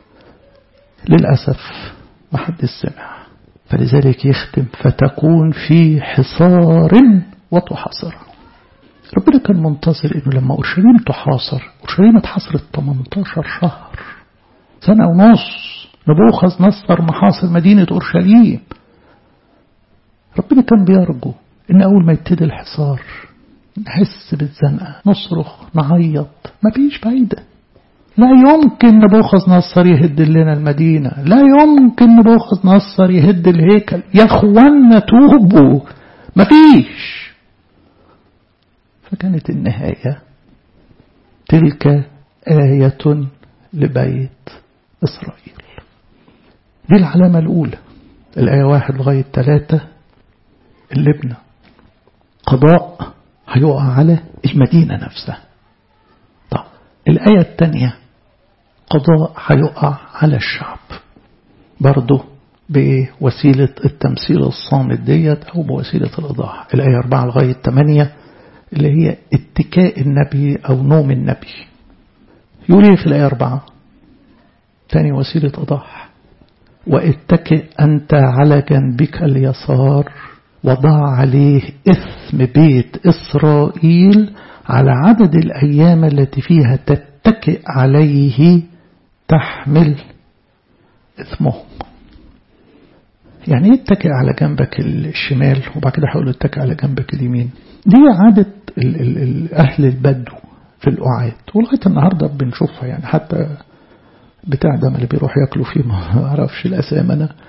للأسف ما حد سمع فلذلك يختم فتكون في حصار وتحاصر ربنا كان منتظر انه لما اورشليم تحاصر اورشليم اتحاصرت 18 شهر سنة ونص نبوخذ نصر محاصر مدينة اورشليم ربنا كان بيرجو ان اول ما يبتدي الحصار نحس بالزنقة نصرخ نعيط مفيش فايدة لا يمكن نبوخذ نصر يهد لنا المدينة لا يمكن نبوخذ نصر يهد الهيكل يا اخوانا توبوا مفيش فكانت النهاية تلك آية لبيت إسرائيل دي العلامة الأولى الآية واحد لغاية ثلاثة اللبنة قضاء هيقع على المدينة نفسها طب الآية الثانية قضاء هيقع على الشعب برضه بوسيلة التمثيل الصامت ديت أو بوسيلة الإيضاح الآية 4 لغاية 8 اللي هي اتكاء النبي أو نوم النبي يقول ايه في الآية 4 تاني وسيلة إيضاح واتكئ أنت على جنبك اليسار وضع عليه إثم بيت إسرائيل على عدد الأيام التي فيها تتكئ عليه تحمل إثمهم يعني ايه اتكئ على جنبك الشمال وبعد كده هقول اتكئ على جنبك اليمين دي عادة ال ال ال أهل البدو في القعاد ولغاية النهاردة بنشوفها يعني حتى بتاع ده اللي بيروح ياكلوا فيه ما اعرفش الأسامي أنا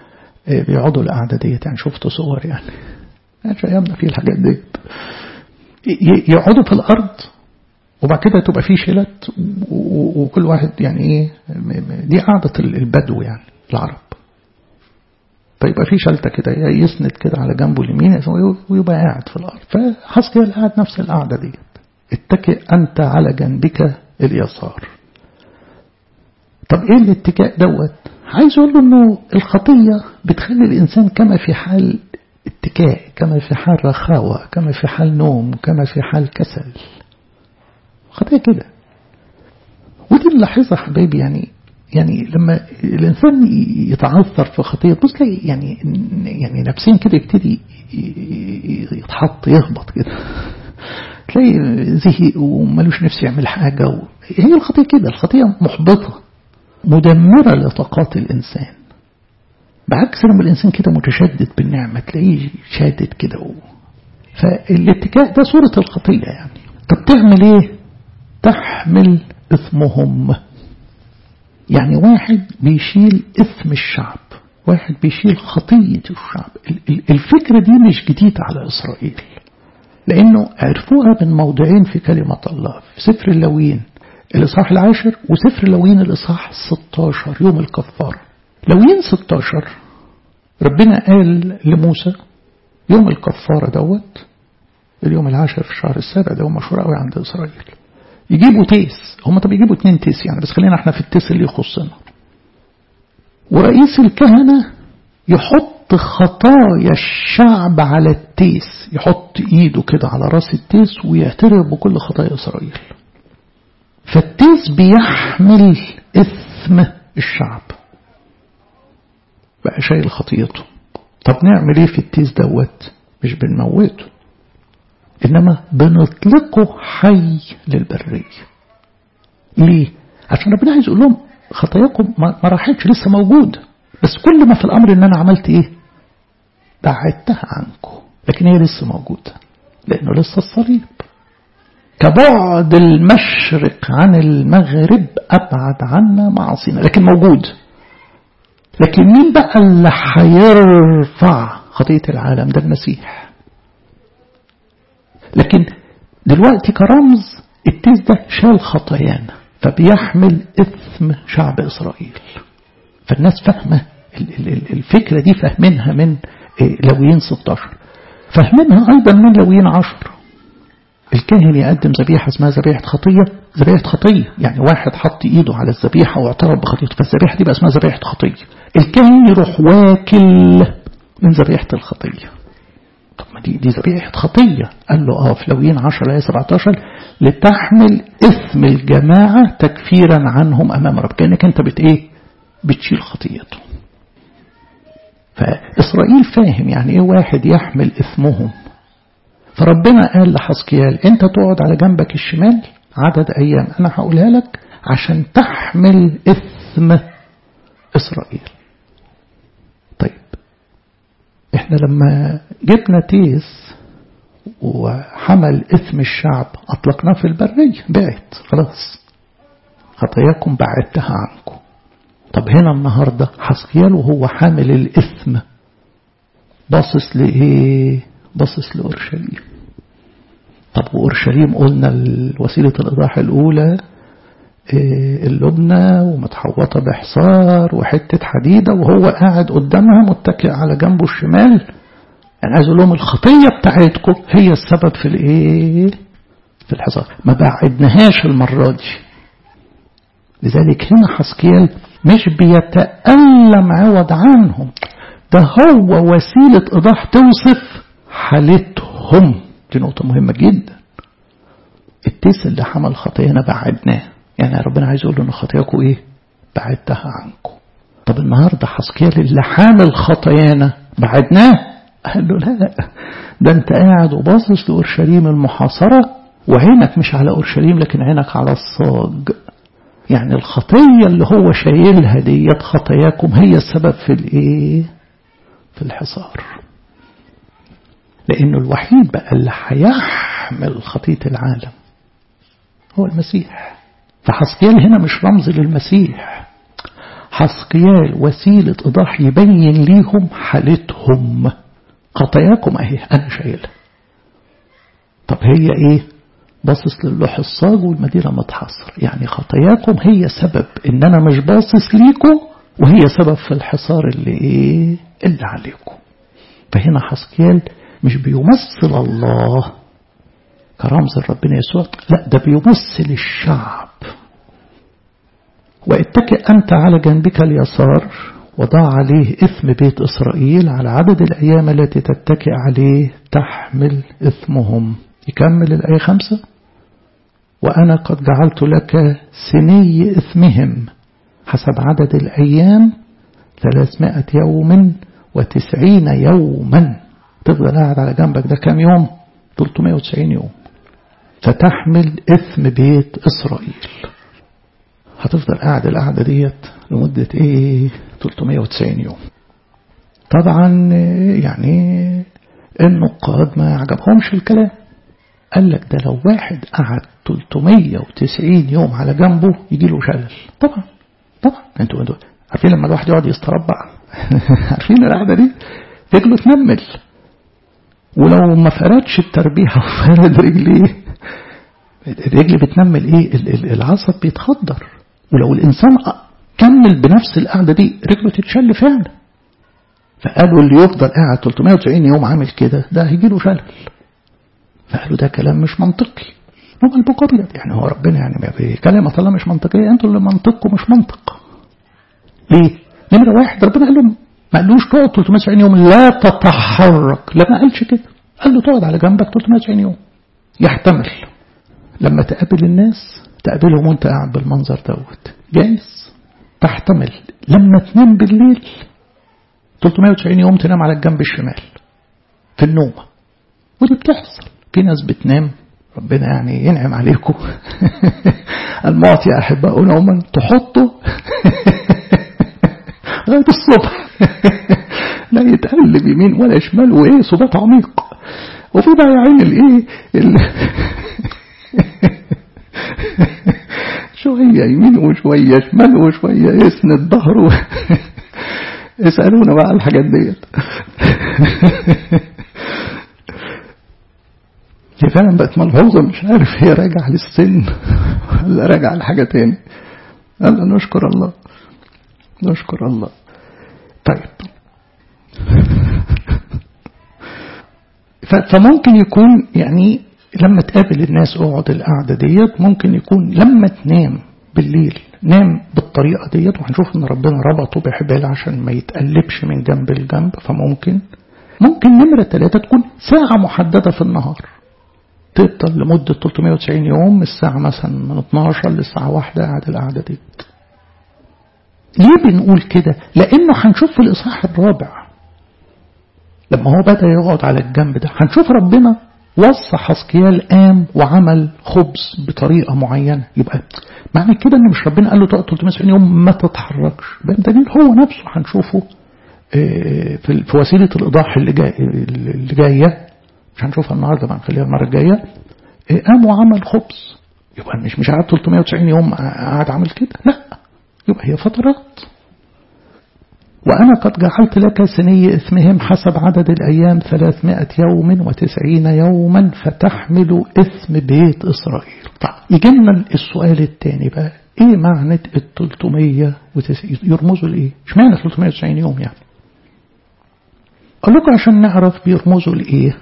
بيقعدوا القعدة ديت يعني شفت صور يعني مش أيامنا في الحاجات ديت يقعدوا في الأرض وبعد كده تبقى في شلت وكل واحد يعني ايه دي قعدة البدو يعني العرب فيبقى في شلتة كده يسند كده على جنبه اليمين ويبقى قاعد في الأرض فحسكيال قاعد نفس القعدة ديت اتكئ أنت على جنبك اليسار طب ايه الاتكاء دوت عايز اقول له انه الخطية بتخلي الانسان كما في حال اتكاء كما في حال رخاوة كما في حال نوم كما في حال كسل خطية كده ودي نلاحظها حبايبي يعني يعني لما الإنسان يتعثر في خطية بص تلاقي يعني يعني نفسيا كده يبتدي يتحط يهبط كده تلاقي زهق ومالوش نفس يعمل حاجة و... هي الخطية كده الخطية محبطة مدمرة لطاقات الإنسان بعكس لما الإنسان كده متشدد بالنعمة تلاقيه شادد كده و... فالاتكاء ده صورة الخطية يعني طب تعمل ايه تحمل إثمهم يعني واحد بيشيل إثم الشعب واحد بيشيل خطية الشعب الفكرة دي مش جديدة على إسرائيل لأنه عرفوها من موضعين في كلمة الله في سفر اللوين الإصحاح العاشر وسفر اللوين الإصحاح 16 يوم الكفارة لوين 16 ربنا قال لموسى يوم الكفارة دوت اليوم العاشر في الشهر السابع ده مشهور قوي عند إسرائيل يجيبوا تيس هم طب يجيبوا اتنين تيس يعني بس خلينا احنا في التيس اللي يخصنا ورئيس الكهنة يحط خطايا الشعب على التيس يحط ايده كده على راس التيس ويعترف بكل خطايا إسرائيل فالتيس بيحمل إثم الشعب بقى شايل خطيته طب نعمل ايه في التيس دوت مش بنموته إنما بنطلقه حي للبرية ليه؟ عشان ربنا عايز يقول لهم خطاياكم ما راحتش لسه موجودة بس كل ما في الأمر إن أنا عملت إيه؟ بعدتها عنكم لكن هي لسه موجودة لأنه لسه الصليب كبعد المشرق عن المغرب أبعد عنا معاصينا لكن موجود لكن مين بقى اللي هيرفع خطية العالم ده المسيح لكن دلوقتي كرمز التيس ده شال خطايانا فبيحمل إثم شعب إسرائيل فالناس فاهمة الفكرة دي فاهمينها من لويين 16 فاهمينها أيضا من لويين 10 الكاهن يقدم ذبيحة اسمها ذبيحة خطية ذبيحة خطية يعني واحد حط ايده على الذبيحة واعترف بخطيته فالذبيحة دي بقى اسمها ذبيحة خطية الكاهن يروح واكل من ذبيحة الخطية طب ما دي دي ذبيحة خطية قال له اه في لويين 10 آية 17 لتحمل اسم الجماعة تكفيرا عنهم أمام رب كأنك أنت بت إيه بتشيل خطيته فإسرائيل فاهم يعني إيه واحد يحمل إثمهم فربنا قال لحسكيال أنت تقعد على جنبك الشمال عدد أيام أنا هقولها لك عشان تحمل إثم إسرائيل طيب احنا لما جبنا تيس وحمل إثم الشعب أطلقناه في البرية بعت خلاص خطاياكم بعدتها عنكم طب هنا النهاردة حسكيال وهو حامل الإثم باصص لإيه باصص لأورشليم طب وأورشليم قلنا وسيلة الإيضاح الأولى اللبنة ومتحوطة بحصار وحتة حديدة وهو قاعد قدامها متكئ على جنبه الشمال يعني عايز اقول لهم الخطية بتاعتكم هي السبب في الايه في الحصار ما بعدناهاش المرة دي لذلك هنا حسكيال مش بيتألم عوض عنهم ده هو وسيلة إيضاح توصف حالتهم دي نقطة مهمة جدا التيس اللي حمل خطايانا بعدناه يعني ربنا عايز يقول له ان خطاياكم ايه بعدتها عنكم طب النهاردة حسكيال اللي حامل خطايانا بعدناه قال له لا ده انت قاعد وباصص لأورشليم المحاصرة وعينك مش على أورشليم لكن عينك على الصاج يعني الخطية اللي هو شايلها ديت خطاياكم هي السبب في الايه في الحصار لانه الوحيد بقى اللي هيحمل خطية العالم هو المسيح فحسكيال هنا مش رمز للمسيح حسقيال وسيلة إيضاح يبين ليهم حالتهم خطاياكم أهي أنا شايلها طب هي إيه باصص للوح الصاج والمدينة متحصر يعني خطاياكم هي سبب إن أنا مش باصص ليكم وهي سبب في الحصار اللي إيه اللي عليكم فهنا حسقيال مش بيمثل الله كرمز ربنا يسوع لا ده بيمثل الشعب واتكئ أنت على جنبك اليسار وضع عليه إثم بيت إسرائيل على عدد الأيام التي تتكئ عليه تحمل إثمهم يكمل الآية خمسة وأنا قد جعلت لك سني إثمهم حسب عدد الأيام ثلاثمائة يوم وتسعين يوما تفضل قاعد على جنبك ده كام يوم 390 يوم فتحمل إثم بيت إسرائيل هتفضل قاعد القعدة ديت لمدة ايه 390 يوم طبعا يعني النقاد ما عجبهمش الكلام قال لك ده لو واحد قعد 390 يوم على جنبه يجي له شلل طبعا طبعا انتوا انتوا عارفين لما الواحد يقعد يستربع عارفين القعده دي رجله تنمل ولو ما فردش التربيحه وفرد رجليه الرجل بتنمل ايه العصب بيتخدر ولو الإنسان كمل بنفس القعدة دي رجله تتشل فعلا فقالوا اللي يفضل قاعد 390 يوم عامل كده ده هيجي له شلل فقالوا ده كلام مش منطقي هو البوك ابيض يعني هو ربنا يعني كلمة الله مش منطقية انتوا اللي منطقكم مش منطق ليه؟ نمرة واحد ربنا قال له ما قالوش تقعد 390 يوم لا تتحرك لا ما قالش كده قال له تقعد على جنبك 390 يوم يحتمل لما تقابل الناس تقابلهم وانت قاعد بالمنظر دوت جايز تحتمل لما تنام بالليل 390 يوم تنام على الجنب الشمال في النوم ودي بتحصل في ناس بتنام ربنا يعني ينعم عليكم المعطي يا أحباء نوما تحطه لغاية الصبح لا يتقلب يمين ولا شمال وإيه صبات عميق وفي بقى يا عين الإيه شوية يمين وشوية شمال وشوية يسند ظهره اسألونا بقى على الحاجات ديت هي فعلا بقت ملحوظة مش عارف هي راجعة للسن ولا راجعة لحاجة تاني قال نشكر الله نشكر الله طيب فممكن يكون يعني لما تقابل الناس اقعد القعدة ديت ممكن يكون لما تنام بالليل نام بالطريقة ديت وهنشوف ان ربنا ربطه بحبال عشان ما يتقلبش من جنب لجنب فممكن ممكن نمرة ثلاثة تكون ساعة محددة في النهار تفضل لمدة 390 يوم الساعة مثلا من 12 للساعة واحدة قاعد القعدة ديت ليه بنقول كده لانه هنشوف في الاصحاح الرابع لما هو بدأ يقعد على الجنب ده هنشوف ربنا وصى حسكيال قام وعمل خبز بطريقة معينة يبقى معنى كده ان مش ربنا قال له تقعد 390 يوم ما تتحركش ده دليل هو نفسه هنشوفه في وسيلة الإيضاح اللي, جاي اللي جاية مش هنشوفها النهاردة بقى نخليها المرة الجاية قام وعمل خبز يبقى مش مش قعد 390 يوم قاعد عامل كده لا يبقى هي فترات وأنا قد جعلت لك سني إثمهم حسب عدد الأيام ثلاثمائة يوم وتسعين يوما فتحمل إثم بيت إسرائيل طيب يجينا السؤال الثاني بقى إيه معنى التلتمية وتسعين يرمزوا لإيه إيش معنى 390 يوم يعني أقول لكم عشان نعرف بيرمزوا لإيه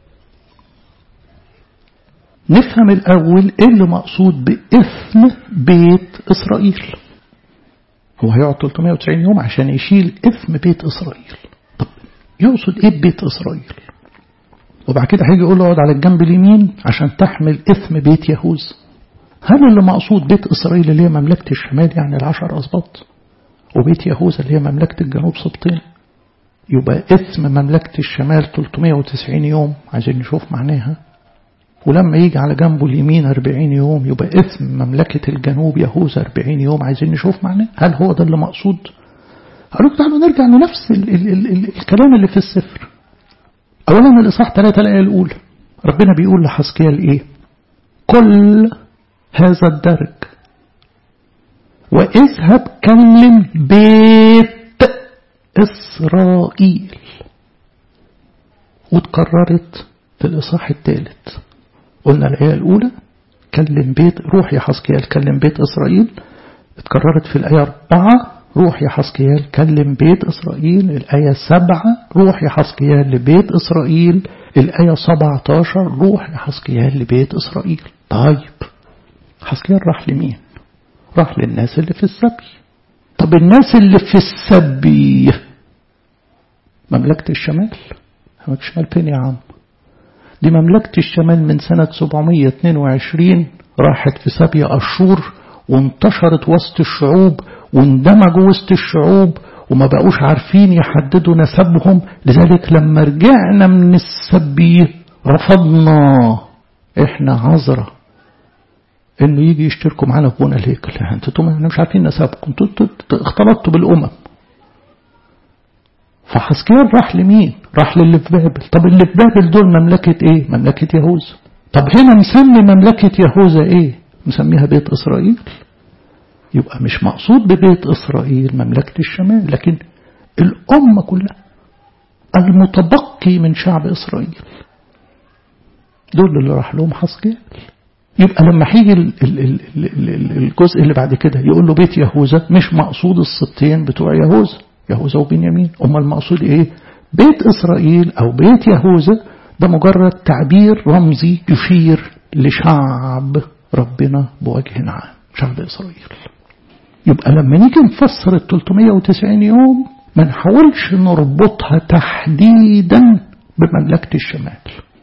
نفهم الأول إيه اللي مقصود بإثم بيت إسرائيل هو هيقعد 390 يوم عشان يشيل إثم بيت إسرائيل طب يقصد إيه بيت إسرائيل وبعد كده هيجي يقول له اقعد على الجنب اليمين عشان تحمل إثم بيت يهوذا هل اللي مقصود بيت إسرائيل اللي هي مملكة الشمال يعني العشر أسباط وبيت يهوذا اللي هي مملكة الجنوب سبطين يبقى إثم مملكة الشمال 390 يوم عايزين نشوف معناها ولما يجي على جنبه اليمين 40 يوم يبقى إثم مملكة الجنوب يهوذا 40 يوم عايزين نشوف معناه هل هو ده اللي مقصود قالوا لك تعالوا نرجع لنفس ال ال ال ال الكلام اللي في السفر أولا الإصحاح 3 الآية الأولى ربنا بيقول لحسكيال إيه كل هذا الدرج واذهب كلم بيت إسرائيل وتكررت في الإصحاح الثالث قلنا الآية الأولى كلم بيت روح يا حسكيال كلم بيت إسرائيل اتكررت في الآية أربعة روح يا حسكيال كلم بيت إسرائيل الآية سبعة روح يا حسكيال لبيت إسرائيل الآية 17 روح يا حسكيال لبيت إسرائيل طيب حسكيال راح لمين راح للناس اللي في السبي طب الناس اللي في السبي مملكة الشمال مملكة الشمال فين يا عم دي مملكة الشمال من سنة 722 راحت في سبي أشور وانتشرت وسط الشعوب واندمجوا وسط الشعوب وما بقوش عارفين يحددوا نسبهم لذلك لما رجعنا من السبي رفضنا احنا عذرة انه يجي يشتركوا معانا في بنى الهيكل انتوا احنا مش عارفين نسبكم انتوا اختلطتوا بالامم فحسكيال راح لمين راح للي في بابل طب اللي في بابل دول مملكة ايه مملكة يهوذا طب هنا مسمي مملكة يهوذا ايه مسميها بيت اسرائيل يبقى مش مقصود ببيت إسرائيل مملكة الشمال لكن الأمة كلها المتبقي من شعب إسرائيل دول اللي راح لهم حسكيال يبقى لما هيجي الجزء اللي بعد كده يقول له بيت يهوذا مش مقصود السبتين بتوع يهوذا يهوذا وبنيامين أما المقصود إيه بيت إسرائيل أو بيت يهوذا ده مجرد تعبير رمزي يشير لشعب ربنا بوجه عام شعب إسرائيل يبقى لما نيجي نفسر ال 390 يوم ما نحاولش نربطها تحديدا بمملكة الشمال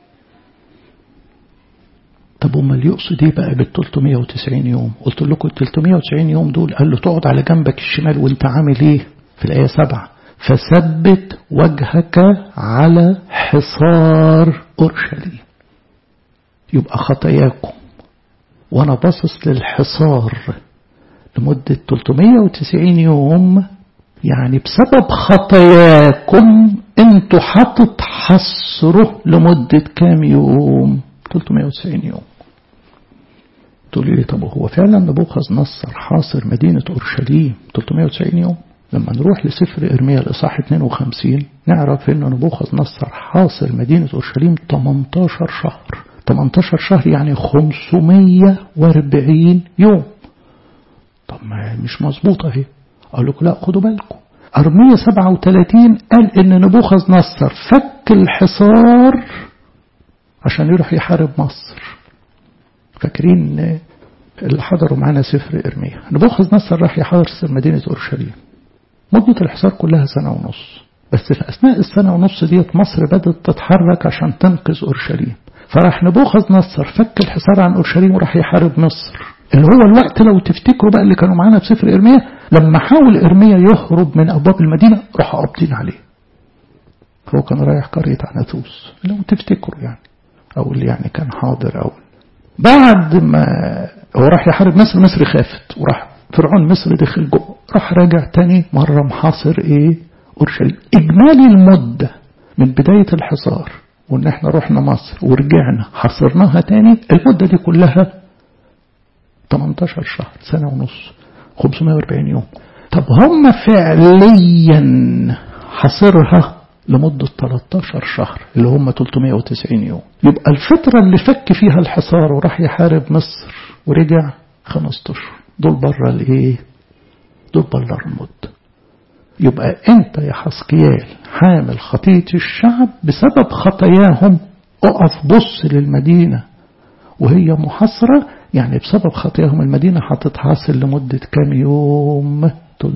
طب امال يقصد ايه بقى بال 390 يوم قلت لكم ال 390 يوم دول قال له تقعد على جنبك الشمال وانت عامل ايه في الايه 7 فثبت وجهك على حصار اورشليم يبقى خطاياكم وانا باصص للحصار لمدة 390 يوم يعني بسبب خطاياكم انتوا هتتحصروا لمدة كام يوم 390 يوم تقولي لي طب هو فعلا نبوخذ نصر حاصر مدينة أورشليم 390 يوم لما نروح لسفر إرميا الإصحاح 52 نعرف إن نبوخذ نصر حاصر مدينة أورشليم 18 شهر 18 شهر يعني 540 يوم طب ما مش مظبوطة اهي قال لكم لا خدوا بالكم أرمية 37 قال إن نبوخذ نصر فك الحصار عشان يروح يحارب مصر فاكرين اللي حضروا معانا سفر إرميا نبوخذ نصر راح يحاصر مدينة أورشليم مدة الحصار كلها سنة ونص بس في أثناء السنة ونص ديت مصر بدأت تتحرك عشان تنقذ أورشليم فراح نبوخذ نصر فك الحصار عن أورشليم وراح يحارب مصر اللي هو الوقت لو تفتكروا بقى اللي كانوا معانا في سفر إرميا لما حاول إرميا يهرب من أبواب المدينة راحوا قابضين عليه هو كان رايح قرية عناثوس لو تفتكروا يعني أو اللي يعني كان حاضر أو بعد ما هو راح يحارب مصر مصر خافت وراح فرعون مصر دخل جوه راح راجع تاني مرة محاصر ايه أورشليم إجمالي المدة من بداية الحصار وإن احنا رحنا مصر ورجعنا حصرناها تاني المدة دي كلها 18 شهر سنة ونص 540 يوم طب هم فعليا حصرها لمدة 13 شهر اللي هم 390 يوم يبقى الفترة اللي فك فيها الحصار وراح يحارب مصر ورجع خمس اشهر دول بره الايه دول بره المدة يبقى انت يا حسقيال حامل خطية الشعب بسبب خطاياهم اقف بص للمدينة وهي محاصرة يعني بسبب خطاياهم المدينة هتتحاصر لمدة كام يوم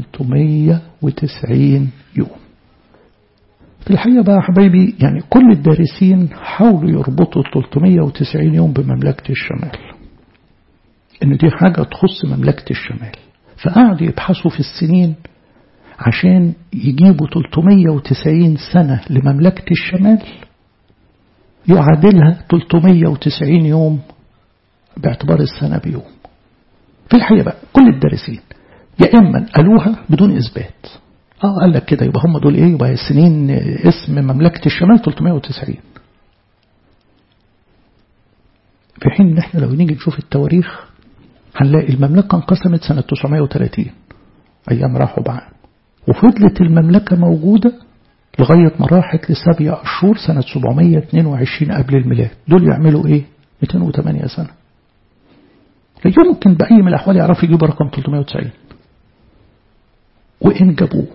390 يوم في الحقيقة بقى حبايبي يعني كل الدارسين حاولوا يربطوا 390 يوم بمملكة الشمال ان دي حاجة تخص مملكة الشمال فقعدوا يبحثوا في السنين عشان يجيبوا 390 سنة لمملكة الشمال يعادلها 390 يوم باعتبار السنة بيوم في الحقيقة بقى كل الدارسين يا إما قالوها بدون إثبات اه قال لك كده يبقى هم دول ايه يبقى السنين اسم مملكة الشمال 390 في حين ان احنا لو نيجي نشوف التواريخ هنلاقي المملكة انقسمت سنة 930 أيام راحوا بعام وفضلت المملكة موجودة لغاية ما راحت لسبع أشهر سنة 722 قبل الميلاد دول يعملوا إيه 208 سنة لا يمكن بأي من الأحوال يعرفوا يجيبوا رقم 390 وإن جابوه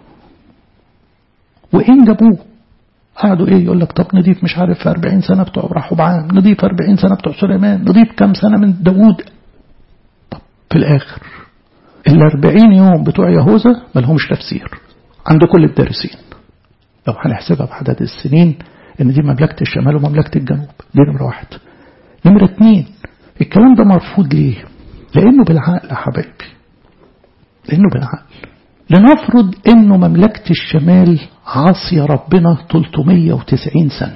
وإن جابوه قعدوا إيه يقول لك طب نضيف مش عارف في 40 سنة بتوع راحوا بعام نضيف 40 سنة بتوع سليمان نضيف كام سنة من داوود طب في الآخر ال 40 يوم بتوع يهوذا ملهمش تفسير عند كل الدارسين لو هنحسبها بعدد السنين ان دي مملكة الشمال ومملكة الجنوب دي نمرة واحد نمرة اتنين الكلام ده مرفوض ليه لانه بالعقل يا حبايبي لانه بالعقل لنفرض انه مملكة الشمال عاصية ربنا 390 سنة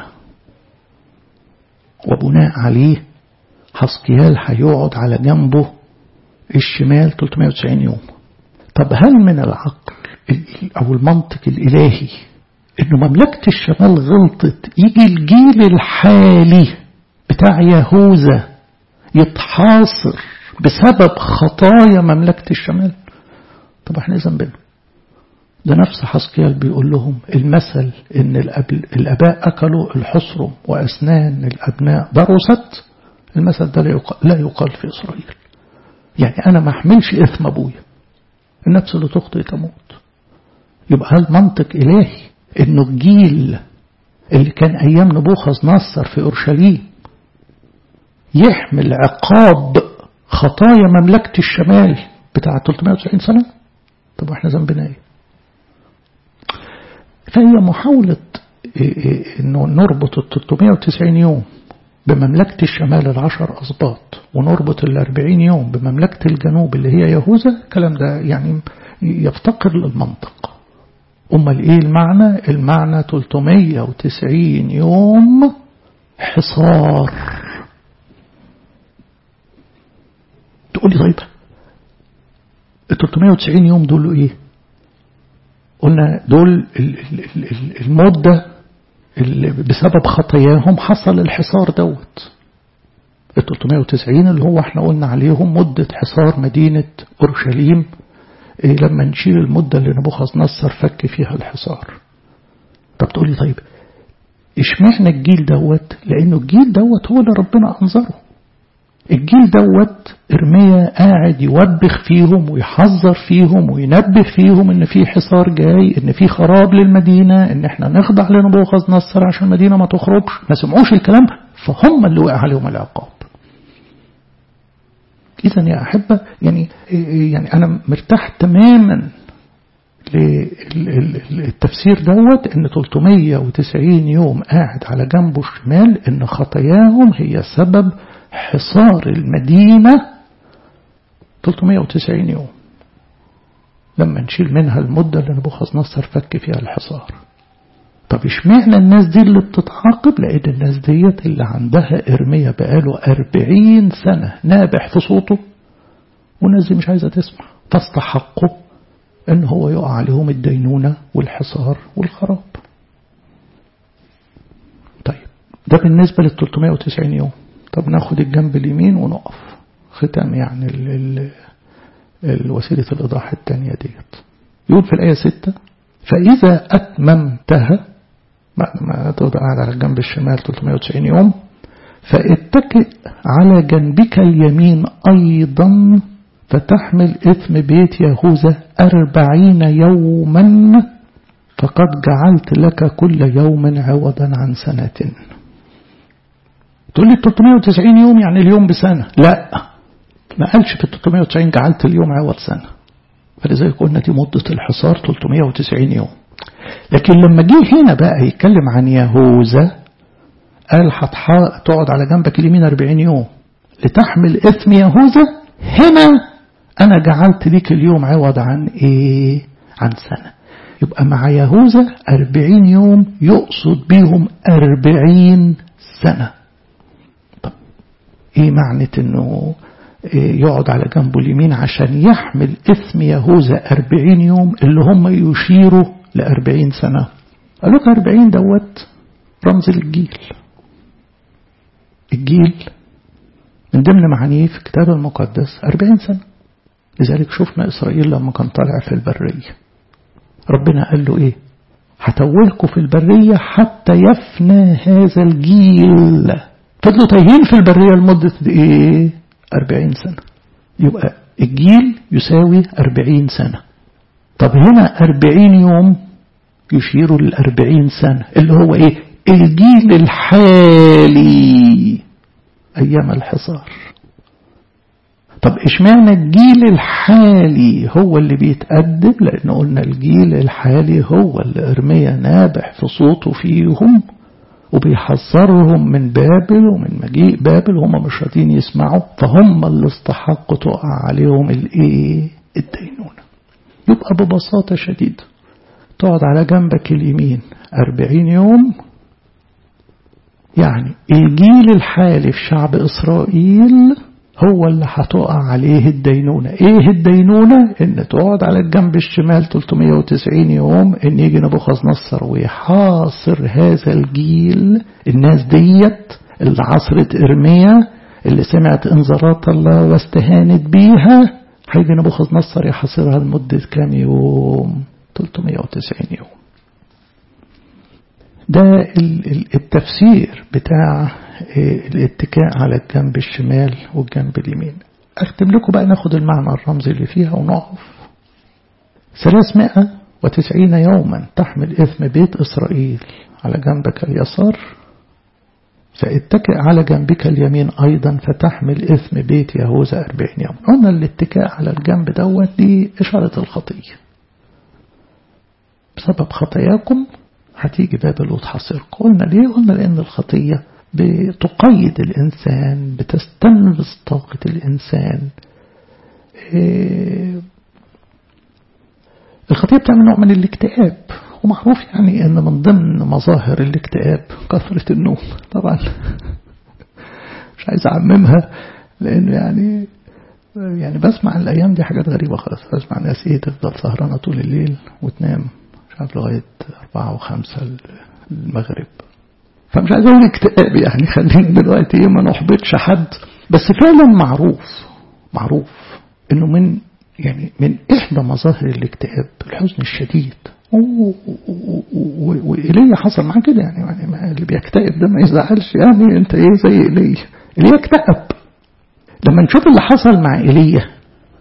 وبناء عليه حسقيال هيقعد على جنبه الشمال 390 يوم طب هل من العقل او المنطق الالهي انه مملكة الشمال غلطت يجي الجيل الحالي بتاع يهوذا يتحاصر بسبب خطايا مملكة الشمال طب احنا ذنبنا ده نفس حسقيال بيقول لهم المثل ان الاباء اكلوا الحصرم واسنان الابناء درست المثل ده لا يقال, لا يقال في اسرائيل يعني انا ما احملش اثم ابويا النفس اللي تخطئ تموت يبقى هل منطق الهي انه الجيل اللي كان ايام نبوخذ نصر في اورشليم يحمل عقاب خطايا مملكة الشمال بتاع 390 سنة طب احنا ذنبنا ايه فهي محاولة انه نربط ال 390 يوم بمملكة الشمال العشر أسباط ونربط ال 40 يوم بمملكة الجنوب اللي هي يهوذا الكلام ده يعني يفتقر للمنطق أمال إيه المعنى المعنى 390 يوم حصار تقول لي طيب ال 390 يوم دول إيه قلنا دول المدة اللي بسبب خطاياهم حصل الحصار دوت ال 390 اللي هو احنا قلنا عليهم مدة حصار مدينة أورشليم إيه لما نشيل المدة اللي نبوخذ نصر فك فيها الحصار طب تقولي طيب اشمعنى الجيل دوت لأنه الجيل دوت هو اللي ربنا أنظره الجيل دوت إرميا قاعد يوبخ فيهم ويحذر فيهم وينبه فيهم إن في حصار جاي إن في خراب للمدينة إن إحنا نخضع لنبوخذ نصر عشان المدينة ما تخربش ما سمعوش الكلام فهم اللي وقع عليهم العقاب إذا يا أحبة يعني يعني أنا مرتاح تماما للتفسير دوت إن 390 يوم قاعد على جنبه الشمال إن خطاياهم هي سبب حصار المدينة 390 يوم لما نشيل منها المدة اللي نبوخذ نصر فك فيها الحصار طب اشمعنى الناس دي اللي بتتعاقب لأن الناس ديت اللي عندها إرمية بقاله أربعين سنة نابح في صوته والناس دي مش عايزة تسمع فاستحقوا ان هو يقع عليهم الدينونة والحصار والخراب طيب ده بالنسبة لل 390 يوم طب ناخد الجنب اليمين ونقف ختام يعني ال ال الوسيلة الإيضاح الثانية ديت يقول في الآية 6 فإذا أتممتها بعد ما تقعد قاعد على الجنب الشمال 390 يوم فاتكئ على جنبك اليمين أيضا فتحمل إثم بيت يهوذا أربعين يوما فقد جعلت لك كل يوم عوضا عن سنة تقول لي 390 يوم يعني اليوم بسنة لا ما قالش في 390 جعلت اليوم عوض سنة فلذلك قلنا دي مدة الحصار 390 يوم لكن لما جه هنا بقى يتكلم عن يهوذا قال هتقعد على جنبك اليمين 40 يوم لتحمل إثم يهوذا هنا أنا جعلت ليك اليوم عوض عن إيه عن سنة يبقى مع يهوذا 40 يوم يقصد بيهم 40 سنة طب إيه معنى إنه يقعد على جنبه اليمين عشان يحمل إثم يهوذا أربعين يوم اللي هم يشيروا لأربعين سنة قال لك أربعين دوت رمز للجيل الجيل من ضمن معانيه في الكتاب المقدس أربعين سنة لذلك شفنا إسرائيل لما كان طالع في البرية ربنا قال له إيه هتوهكم في البرية حتى يفنى هذا الجيل فضلوا تايهين في البرية لمدة إيه أربعين سنة يبقى الجيل يساوي أربعين سنة طب هنا أربعين يوم يشيروا للأربعين سنة اللي هو إيه الجيل الحالي أيام الحصار طب اشمعنى الجيل الحالي هو اللي بيتأدب لأن قلنا الجيل الحالي هو اللي إرميا نابح في صوته فيهم وبيحذرهم من بابل ومن مجيء بابل هم مش راضيين يسمعوا فهم اللي استحقوا تقع عليهم الايه الدينونة يبقى ببساطة شديدة تقعد على جنبك اليمين أربعين يوم يعني الجيل الحالي في شعب إسرائيل هو اللي هتقع عليه الدينونة ايه الدينونة ان تقعد على الجنب الشمال 390 يوم ان يجي نبوخذ نصر ويحاصر هذا الجيل الناس ديت اللي عصرت ارميا اللي سمعت انذارات الله واستهانت بيها هيجي نبوخذ نصر يحاصرها لمدة كام يوم 390 يوم ده التفسير بتاع الاتكاء على الجنب الشمال والجنب اليمين أختم لكم بقى ناخد المعنى الرمزي اللي فيها ونقف ثلاثمائة وتسعين يوما تحمل إثم بيت إسرائيل على جنبك اليسار فاتكئ على جنبك اليمين أيضا فتحمل إثم بيت يهوذا أربعين يوم قلنا الاتكاء على الجنب دوت دي إشارة الخطية بسبب خطاياكم هتيجي بابل وتحصركم قلنا ليه قلنا لأن الخطية بتقيد الإنسان بتستنفذ طاقة الإنسان إيه الخطية بتعمل نوع من الاكتئاب ومعروف يعني أن من ضمن مظاهر الاكتئاب كثرة النوم طبعا مش عايز أعممها لأنه يعني يعني بسمع الأيام دي حاجات غريبة خالص بسمع ناس إيه تفضل سهرانة طول الليل وتنام مش عارف لغاية أربعة وخمسة المغرب فمش عايز اقول اكتئاب يعني خلينا دلوقتي ايه ما نحبطش حد بس فعلا معروف معروف انه من يعني من احدى مظاهر الاكتئاب الحزن الشديد وإيليا حصل معاه كده يعني, يعني اللي بيكتئب ده ما يزعلش يعني انت ايه زي ايليا ايليا اكتئب لما نشوف اللي حصل مع ايليا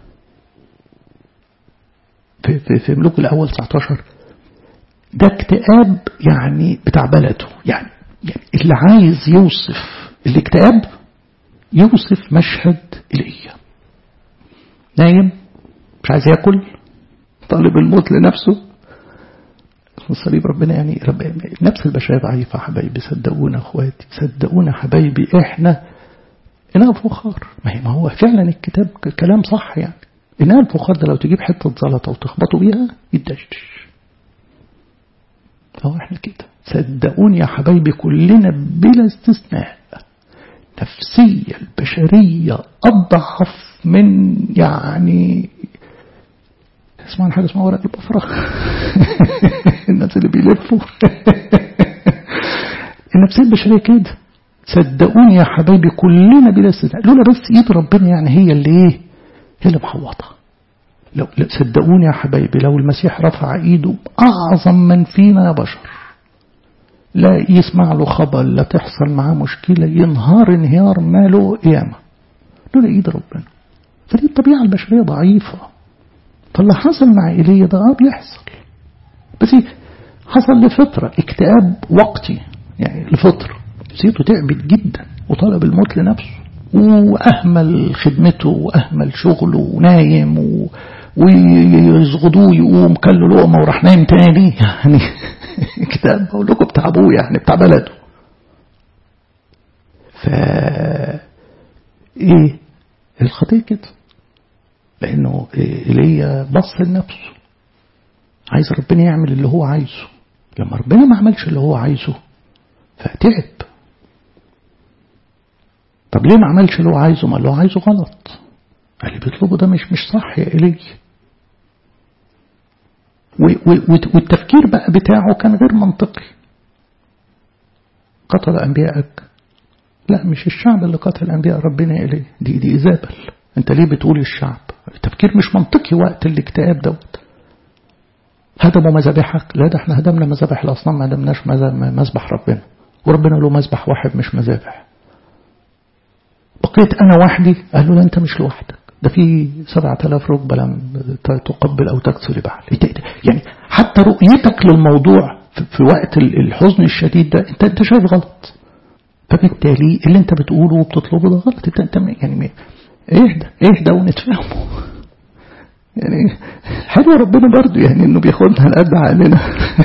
في, في, في ملوك الاول 19 ده اكتئاب يعني بتاع بلده يعني يعني اللي عايز يوصف الاكتئاب يوصف مشهد إيليا نايم مش عايز ياكل طالب الموت لنفسه الصليب ربنا يعني رب النفس البشرية ضعيفة حبايبي صدقونا اخواتي صدقونا حبايبي احنا إنها الفخار ما هي ما هو فعلا الكتاب كلام صح يعني إنها الفخار ده لو تجيب حتة زلطة وتخبطوا بيها يدشدش هو احنا كده صدقوني يا حبايبي كلنا بلا استثناء نفسية البشرية أضعف من يعني اسمعوا حاجة اسمها ورق البفرة الناس اللي بيلفوا النفسية البشرية كده صدقوني يا حبايبي كلنا بلا استثناء لولا بس ايد ربنا يعني هي اللي ايه هي اللي محوطه لو صدقوني يا حبايبي لو المسيح رفع ايده اعظم من فينا يا بشر لا يسمع له خبر لا تحصل معاه مشكلة ينهار انهيار ماله قيامة لولا ايد ربنا فدي الطبيعة البشرية ضعيفة فاللي حصل مع ايليا ده اه بيحصل بس حصل لفترة اكتئاب وقتي يعني لفترة نفسيته تعبت جدا وطلب الموت لنفسه وأهمل خدمته وأهمل شغله ونايم و... ويزغدوه يقوم كله لقمة وراح نايم تاني يعني كتاب بقول لكم بتاع ابوه يعني بتاع بلده ف ايه الخطيه كده لانه ايليا بص لنفسه عايز ربنا يعمل اللي هو عايزه لما ربنا ما عملش اللي هو عايزه فتعب طب ليه ما عملش اللي هو عايزه ما اللي هو عايزه غلط اللي بيطلبه ده مش مش صح يا إلي والتفكير بقى بتاعه كان غير منطقي قتل أنبيائك لا مش الشعب اللي قتل أنبياء ربنا إليه دي دي إيزابل أنت ليه بتقول الشعب التفكير مش منطقي وقت الاكتئاب دوت هدموا مذابحك لا ده احنا هدمنا مذابح الأصنام ما هدمناش مذبح ربنا وربنا له مذبح واحد مش مذابح بقيت أنا وحدي قال له لا أنت مش لوحدك ده في سبعة آلاف ركبة لم تقبل أو تكسر بعل يعني حتى رؤيتك للموضوع في وقت الحزن الشديد ده انت انت شايف غلط فبالتالي اللي انت بتقوله وبتطلبه ده غلط انت انت يعني اهدى اهدى ونتفاهموا يعني حلو ربنا برضو يعني انه بياخدنا على قد عقلنا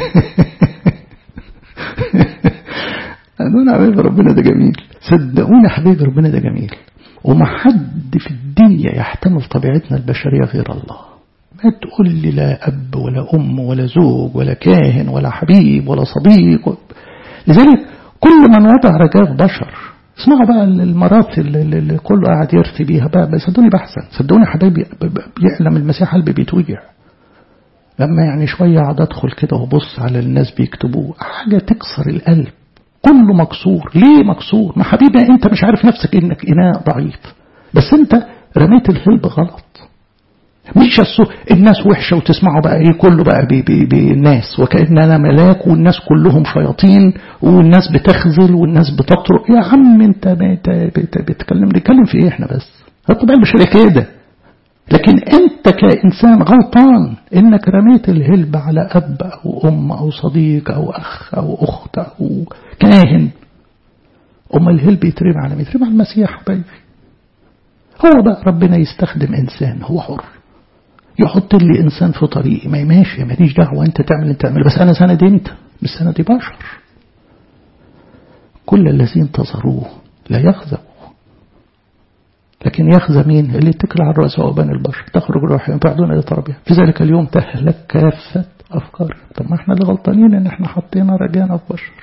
قالوا حبيبي ربنا ده جميل صدقوني حبيبي ربنا ده جميل وما حد في الدنيا يحتمل طبيعتنا البشرية غير الله ما تقول لي لا أب ولا أم ولا زوج ولا كاهن ولا حبيب ولا صديق لذلك كل من وضع رجاء بشر اسمعوا بقى المرات اللي, اللي كله قاعد يرثي بيها بقى صدقوني بحسن صدقوني حبايبي يعلم المسيح قلبي بيتوجع لما يعني شوية قعد أدخل كده وبص على الناس بيكتبوه حاجة تكسر القلب كله مكسور ليه مكسور ما حبيبي انت مش عارف نفسك انك اناء ضعيف بس انت رميت الهلب غلط مش الناس وحشة وتسمعوا بقى ايه كله بقى بي بي بي الناس وكأن انا ملاك والناس كلهم شياطين والناس بتخزل والناس بتطرق يا عم انت بتتكلم نتكلم في ايه احنا بس الطبيعة البشرية كده لكن انت كإنسان غلطان انك رميت الهلب على اب او ام او صديق او اخ او اخت او كاهن أما الهلب يترمى على مين يترمى على المسيح حبايبي هو بقى ربنا يستخدم إنسان هو حر يحط لي إنسان في طريقي ما ماشي ماليش دعوة أنت تعمل أنت تعمل بس أنا سند أنت مش سند بشر كل الذين انتظروه لا يخزوا لكن يخزى مين اللي اتكل على الرؤساء وبان البشر تخرج روح ينفعدون إلى تربية في ذلك اليوم تهلك كافة أفكار طب ما احنا اللي غلطانين ان احنا حطينا رجانا في بشر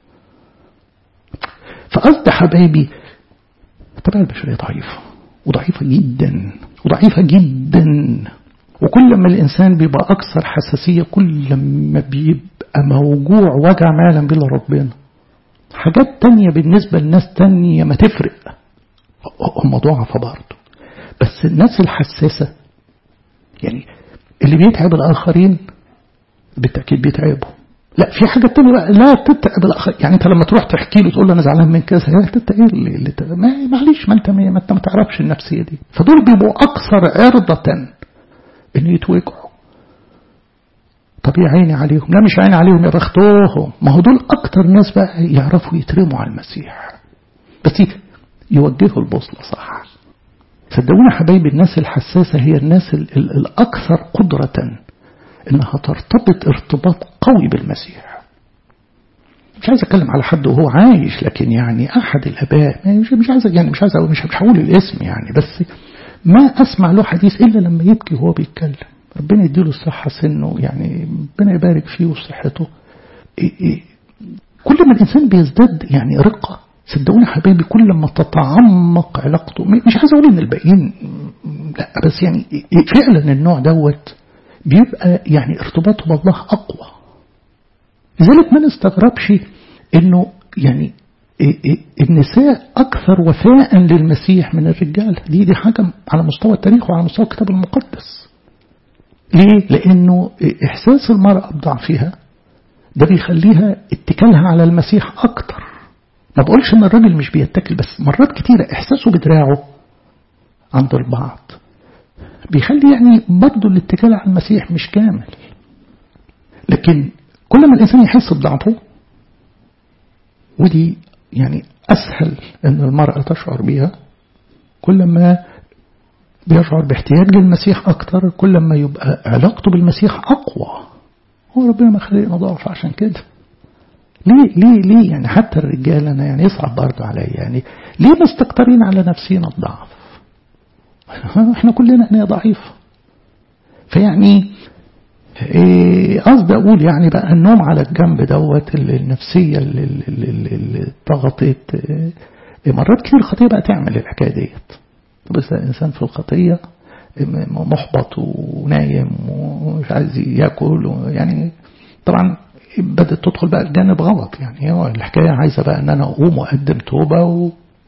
فقصد حبايبي الطبيعة البشرية ضعيفة وضعيفة جدا وضعيفة جدا وكل ما الإنسان بيبقى أكثر حساسية كل ما بيبقى موجوع وجع ما يعلم به ربنا حاجات تانية بالنسبة لناس تانية ما تفرق هم ضعفة برضه بس الناس الحساسة يعني اللي بيتعب الآخرين بالتأكيد بيتعبوا لا في حاجة تانية بقى لا تتعب الآخر يعني أنت لما تروح تحكي له تقول له أنا زعلان من كذا يعني أنت إيه اللي, اللي ما معلش ما أنت ما أنت ما تعرفش النفسية دي فدول بيبقوا أكثر عرضة إن يتوجعوا طب يا عيني عليهم لا مش عيني عليهم يا بختوهم ما هو دول أكتر ناس بقى يعرفوا يترموا على المسيح بس يوجهوا البوصلة صح صدقوني حبايبي الناس الحساسة هي الناس الأكثر قدرة إنها ترتبط ارتباط قوي بالمسيح مش عايز أتكلم على حد وهو عايش لكن يعني أحد الآباء مش مش عايز يعني مش عايز مش مش هقول الاسم يعني بس ما أسمع له حديث إلا لما يبكي وهو بيتكلم ربنا يديله الصحة سنه يعني ربنا يبارك فيه وصحته إيه إيه كل ما الإنسان بيزداد يعني رقة صدقوني حبايبي كل ما تتعمق علاقته مش عايز أقول إن الباقيين لا بس يعني فعلا النوع دوت بيبقى يعني ارتباطه بالله أقوى لذلك ما نستغربش إنه يعني النساء أكثر وفاء للمسيح من الرجال دي دي حاجة على مستوى التاريخ وعلى مستوى الكتاب المقدس ليه؟ لأنه إحساس المرأة بضعفها ده بيخليها اتكالها على المسيح أكتر ما بقولش إن الراجل مش بيتكل بس مرات كتيرة إحساسه بدراعه عند البعض بيخلي يعني برضه الاتكال على المسيح مش كامل لكن كل ما الإنسان يحس بضعفه ودي يعني أسهل أن المرأة تشعر بها كل ما بيشعر باحتياج للمسيح أكتر كل ما يبقى علاقته بالمسيح أقوى هو ربنا ما خلقنا ضعف عشان كده ليه ليه ليه يعني حتى الرجال أنا يعني يصعب برضه عليا يعني ليه مستكترين على نفسنا الضعف احنا كلنا أنا ضعيف فيعني قصدي أقول يعني بقى النوم على الجنب دوت النفسية اللي ضغطت مرات كتير الخطية بقى تعمل الحكاية ديت بس الإنسان في الخطية محبط ونايم ومش عايز ياكل يعني طبعا بدأت تدخل بقى الجانب غلط يعني هو الحكاية عايزة بقى ان انا اقوم واقدم توبة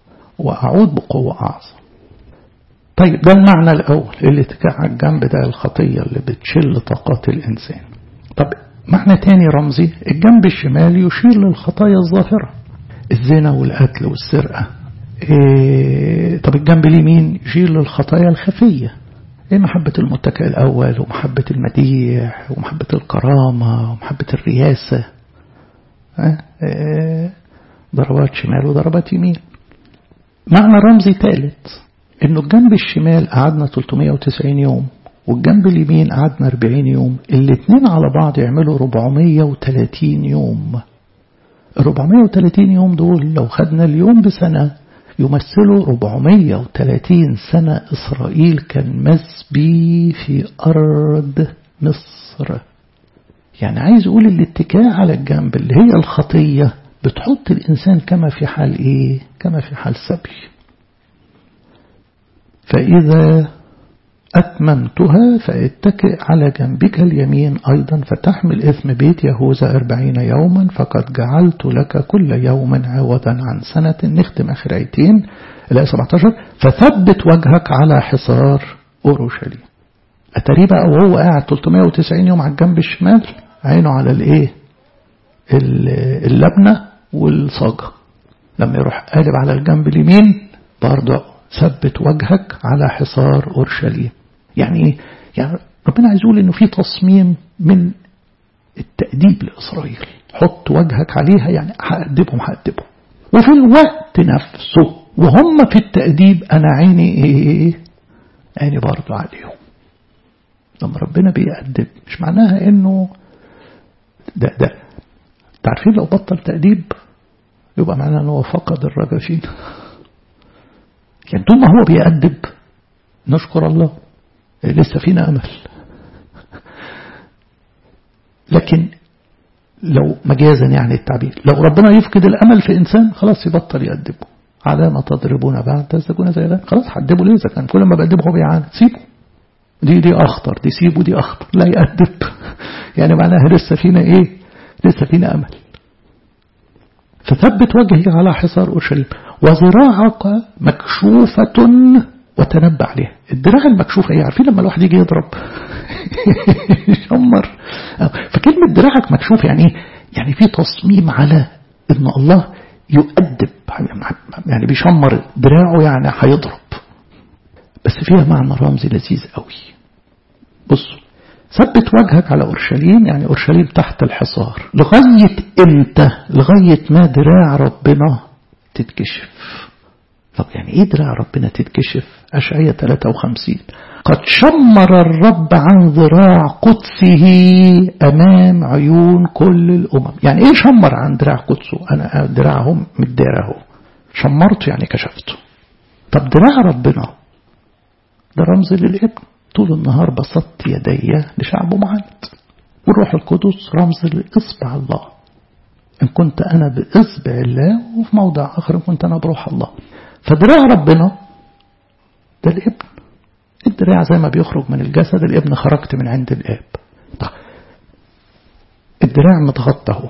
وأعود بقوة أعظم طيب ده المعنى الأول اللي على الجنب ده الخطية اللي بتشل طاقات الإنسان طب معنى تاني رمزي الجنب الشمال يشير للخطايا الظاهرة الزنا والقتل والسرقة إيه طب الجنب اليمين يشير للخطايا الخفية إيه محبة المتكئ الأول ومحبة المديح ومحبة الكرامة ومحبة الرياسة إيه ضربات شمال وضربات يمين معنى رمزي ثالث انه الجنب الشمال قعدنا 390 يوم والجنب اليمين قعدنا 40 يوم الاثنين على بعض يعملوا 430 يوم ال 430 يوم دول لو خدنا اليوم بسنة يمثلوا 430 سنة إسرائيل كان مسبي في أرض مصر يعني عايز أقول الاتكاء على الجنب اللي هي الخطية بتحط الإنسان كما في حال إيه كما في حال سبي فإذا أتممتها فاتكئ على جنبك اليمين أيضا فتحمل إثم بيت يهوذا أربعين يوما فقد جعلت لك كل يوم عوضا عن سنة نختم آخر آيتين الآية 17 فثبت وجهك على حصار أورشليم أتري بقى وهو قاعد 390 يوم على الجنب الشمال عينه على الإيه اللبنة والصاجة لما يروح قالب على الجنب اليمين برضه ثبت وجهك على حصار أورشليم يعني إيه؟ يعني ربنا عايز يقول إنه في تصميم من التأديب لإسرائيل حط وجهك عليها يعني هأدبهم هأدبهم وفي الوقت نفسه وهم في التأديب أنا عيني إيه عيني برضه عليهم لما ربنا بيأدب مش معناها إنه ده ده تعرفين لو بطل تأديب يبقى معناه إنه فقد الرجا فينا يعني طول ما هو بيأدب نشكر الله لسه فينا أمل لكن لو مجازا يعني التعبير لو ربنا يفقد الأمل في إنسان خلاص يبطل يأدبه على ما تضربون بعد تزدكون زي ذلك خلاص هتدبه ليه إذا كان كل ما بأدبه هو بيعاند سيبه دي دي أخطر دي سيبه دي أخطر لا يأدب يعني معناها لسه فينا إيه لسه فينا أمل فثبت وجهك على حصار أورشليم وذراعك مكشوفة وتنبع عليها الدراع المكشوفة ايه عارفين لما الواحد يجي يضرب يشمر فكلمة دراعك مكشوف يعني ايه يعني في تصميم على ان الله يؤدب يعني بيشمر دراعه يعني هيضرب بس فيها معنى رمزي لذيذ قوي بصوا ثبت وجهك على أورشليم يعني أورشليم تحت الحصار لغاية إمتى لغاية ما دراع ربنا تتكشف طب يعني إيه دراع ربنا تتكشف أشعية 53 قد شمر الرب عن ذراع قدسه أمام عيون كل الأمم يعني إيه شمر عن دراع قدسه أنا دراعهم متدار اهو شمرته يعني كشفته طب دراع ربنا ده رمز للابن طول النهار بسطت يدي لشعب معاند والروح القدس رمز لإصبع الله إن كنت أنا بإصبع الله وفي موضع آخر إن كنت أنا بروح الله فدراع ربنا ده الابن الدراع زي ما بيخرج من الجسد الابن خرجت من عند الآب طيب الدراع متغطى اهو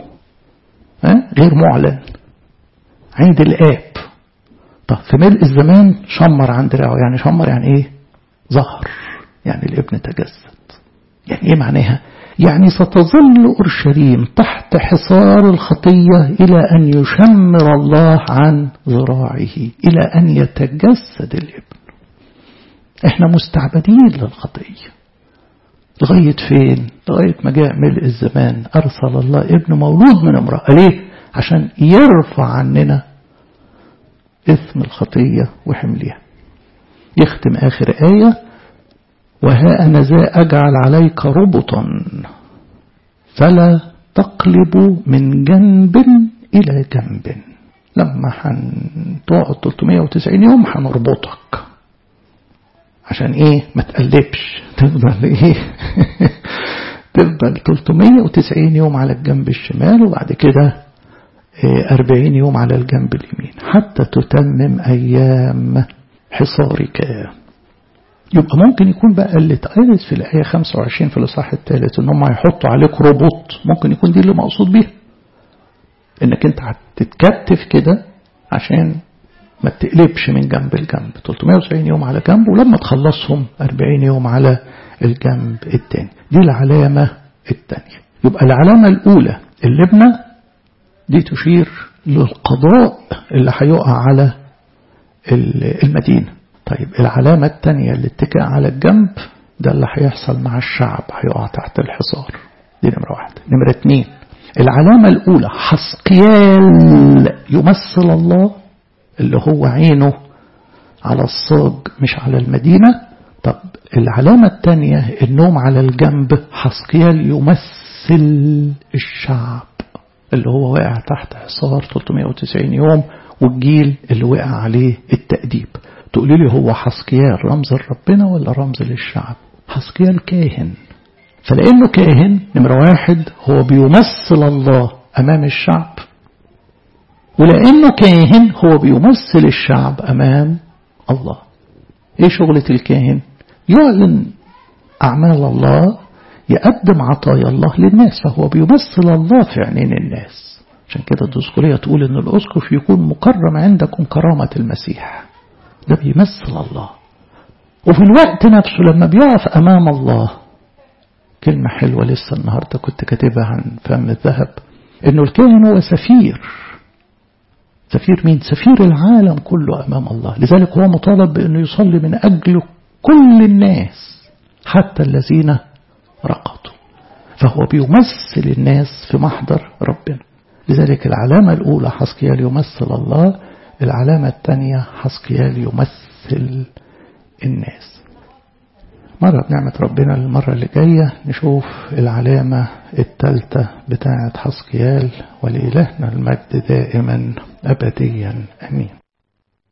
غير معلن عند الآب طب في ملء الزمان شمر عن دراعه يعني شمر يعني ايه ظهر يعني الابن تجسد يعني ايه معناها يعني ستظل أورشليم تحت حصار الخطية إلى أن يشمر الله عن ذراعه إلى أن يتجسد الابن احنا مستعبدين للخطية لغاية فين لغاية ما جاء ملء الزمان أرسل الله ابن مولود من امرأة ليه عشان يرفع عننا إثم الخطية وحملها يختم آخر آية وها أنا ذا أجعل عليك ربطا فلا تقلب من جنب إلى جنب لما هتقعد 390 يوم هنربطك عشان ايه ما تقلبش تفضل ايه تفضل 390 يوم على الجنب الشمال وبعد كده 40 يوم على الجنب اليمين حتى تتمم أيام حصارك يبقى ممكن يكون بقى اللي اتقالت في الآية 25 في الإصحاح الثالث إن هم هيحطوا عليك ربط ممكن يكون دي اللي مقصود بيها إنك أنت هتتكتف كده عشان ما تقلبش من جنب لجنب 390 يوم على جنب ولما تخلصهم 40 يوم على الجنب الثاني دي العلامة الثانية يبقى العلامة الأولى اللبنة دي تشير للقضاء اللي هيقع على المدينة طيب العلامة الثانية اللي اتكأ على الجنب ده اللي هيحصل مع الشعب هيقع تحت الحصار دي نمرة واحد نمرة اتنين العلامة الأولى حسقيال يمثل الله اللي هو عينه على الصاج مش على المدينة طب العلامة الثانية النوم على الجنب حسقيال يمثل الشعب اللي هو واقع تحت حصار 390 يوم والجيل اللي وقع عليه التأديب تقولي لي هو حسقيال رمز لربنا ولا رمز للشعب حسقيال كاهن فلأنه كاهن نمرة واحد هو بيمثل الله أمام الشعب ولأنه كاهن هو بيمثل الشعب أمام الله إيه شغلة الكاهن يعلن أعمال الله يقدم عطايا الله للناس فهو بيمثل الله في عينين الناس عشان كده الدسكولية تقول إن الأسقف يكون مكرم عندكم كرامة المسيح ده بيمثل الله وفي الوقت نفسه لما بيقف أمام الله كلمة حلوة لسه النهاردة كنت كاتبها عن فم الذهب إنه الكاهن هو سفير سفير مين؟ سفير العالم كله أمام الله لذلك هو مطالب بأنه يصلي من أجل كل الناس حتى الذين رقدوا فهو بيمثل الناس في محضر ربنا لذلك العلامة الأولى حسكيال يمثل الله العلامة الثانية حسكيال يمثل الناس مرة بنعمة ربنا المرة اللي جاية نشوف العلامة الثالثة بتاعة حسكيال ولإلهنا المجد دائما أبديا أمين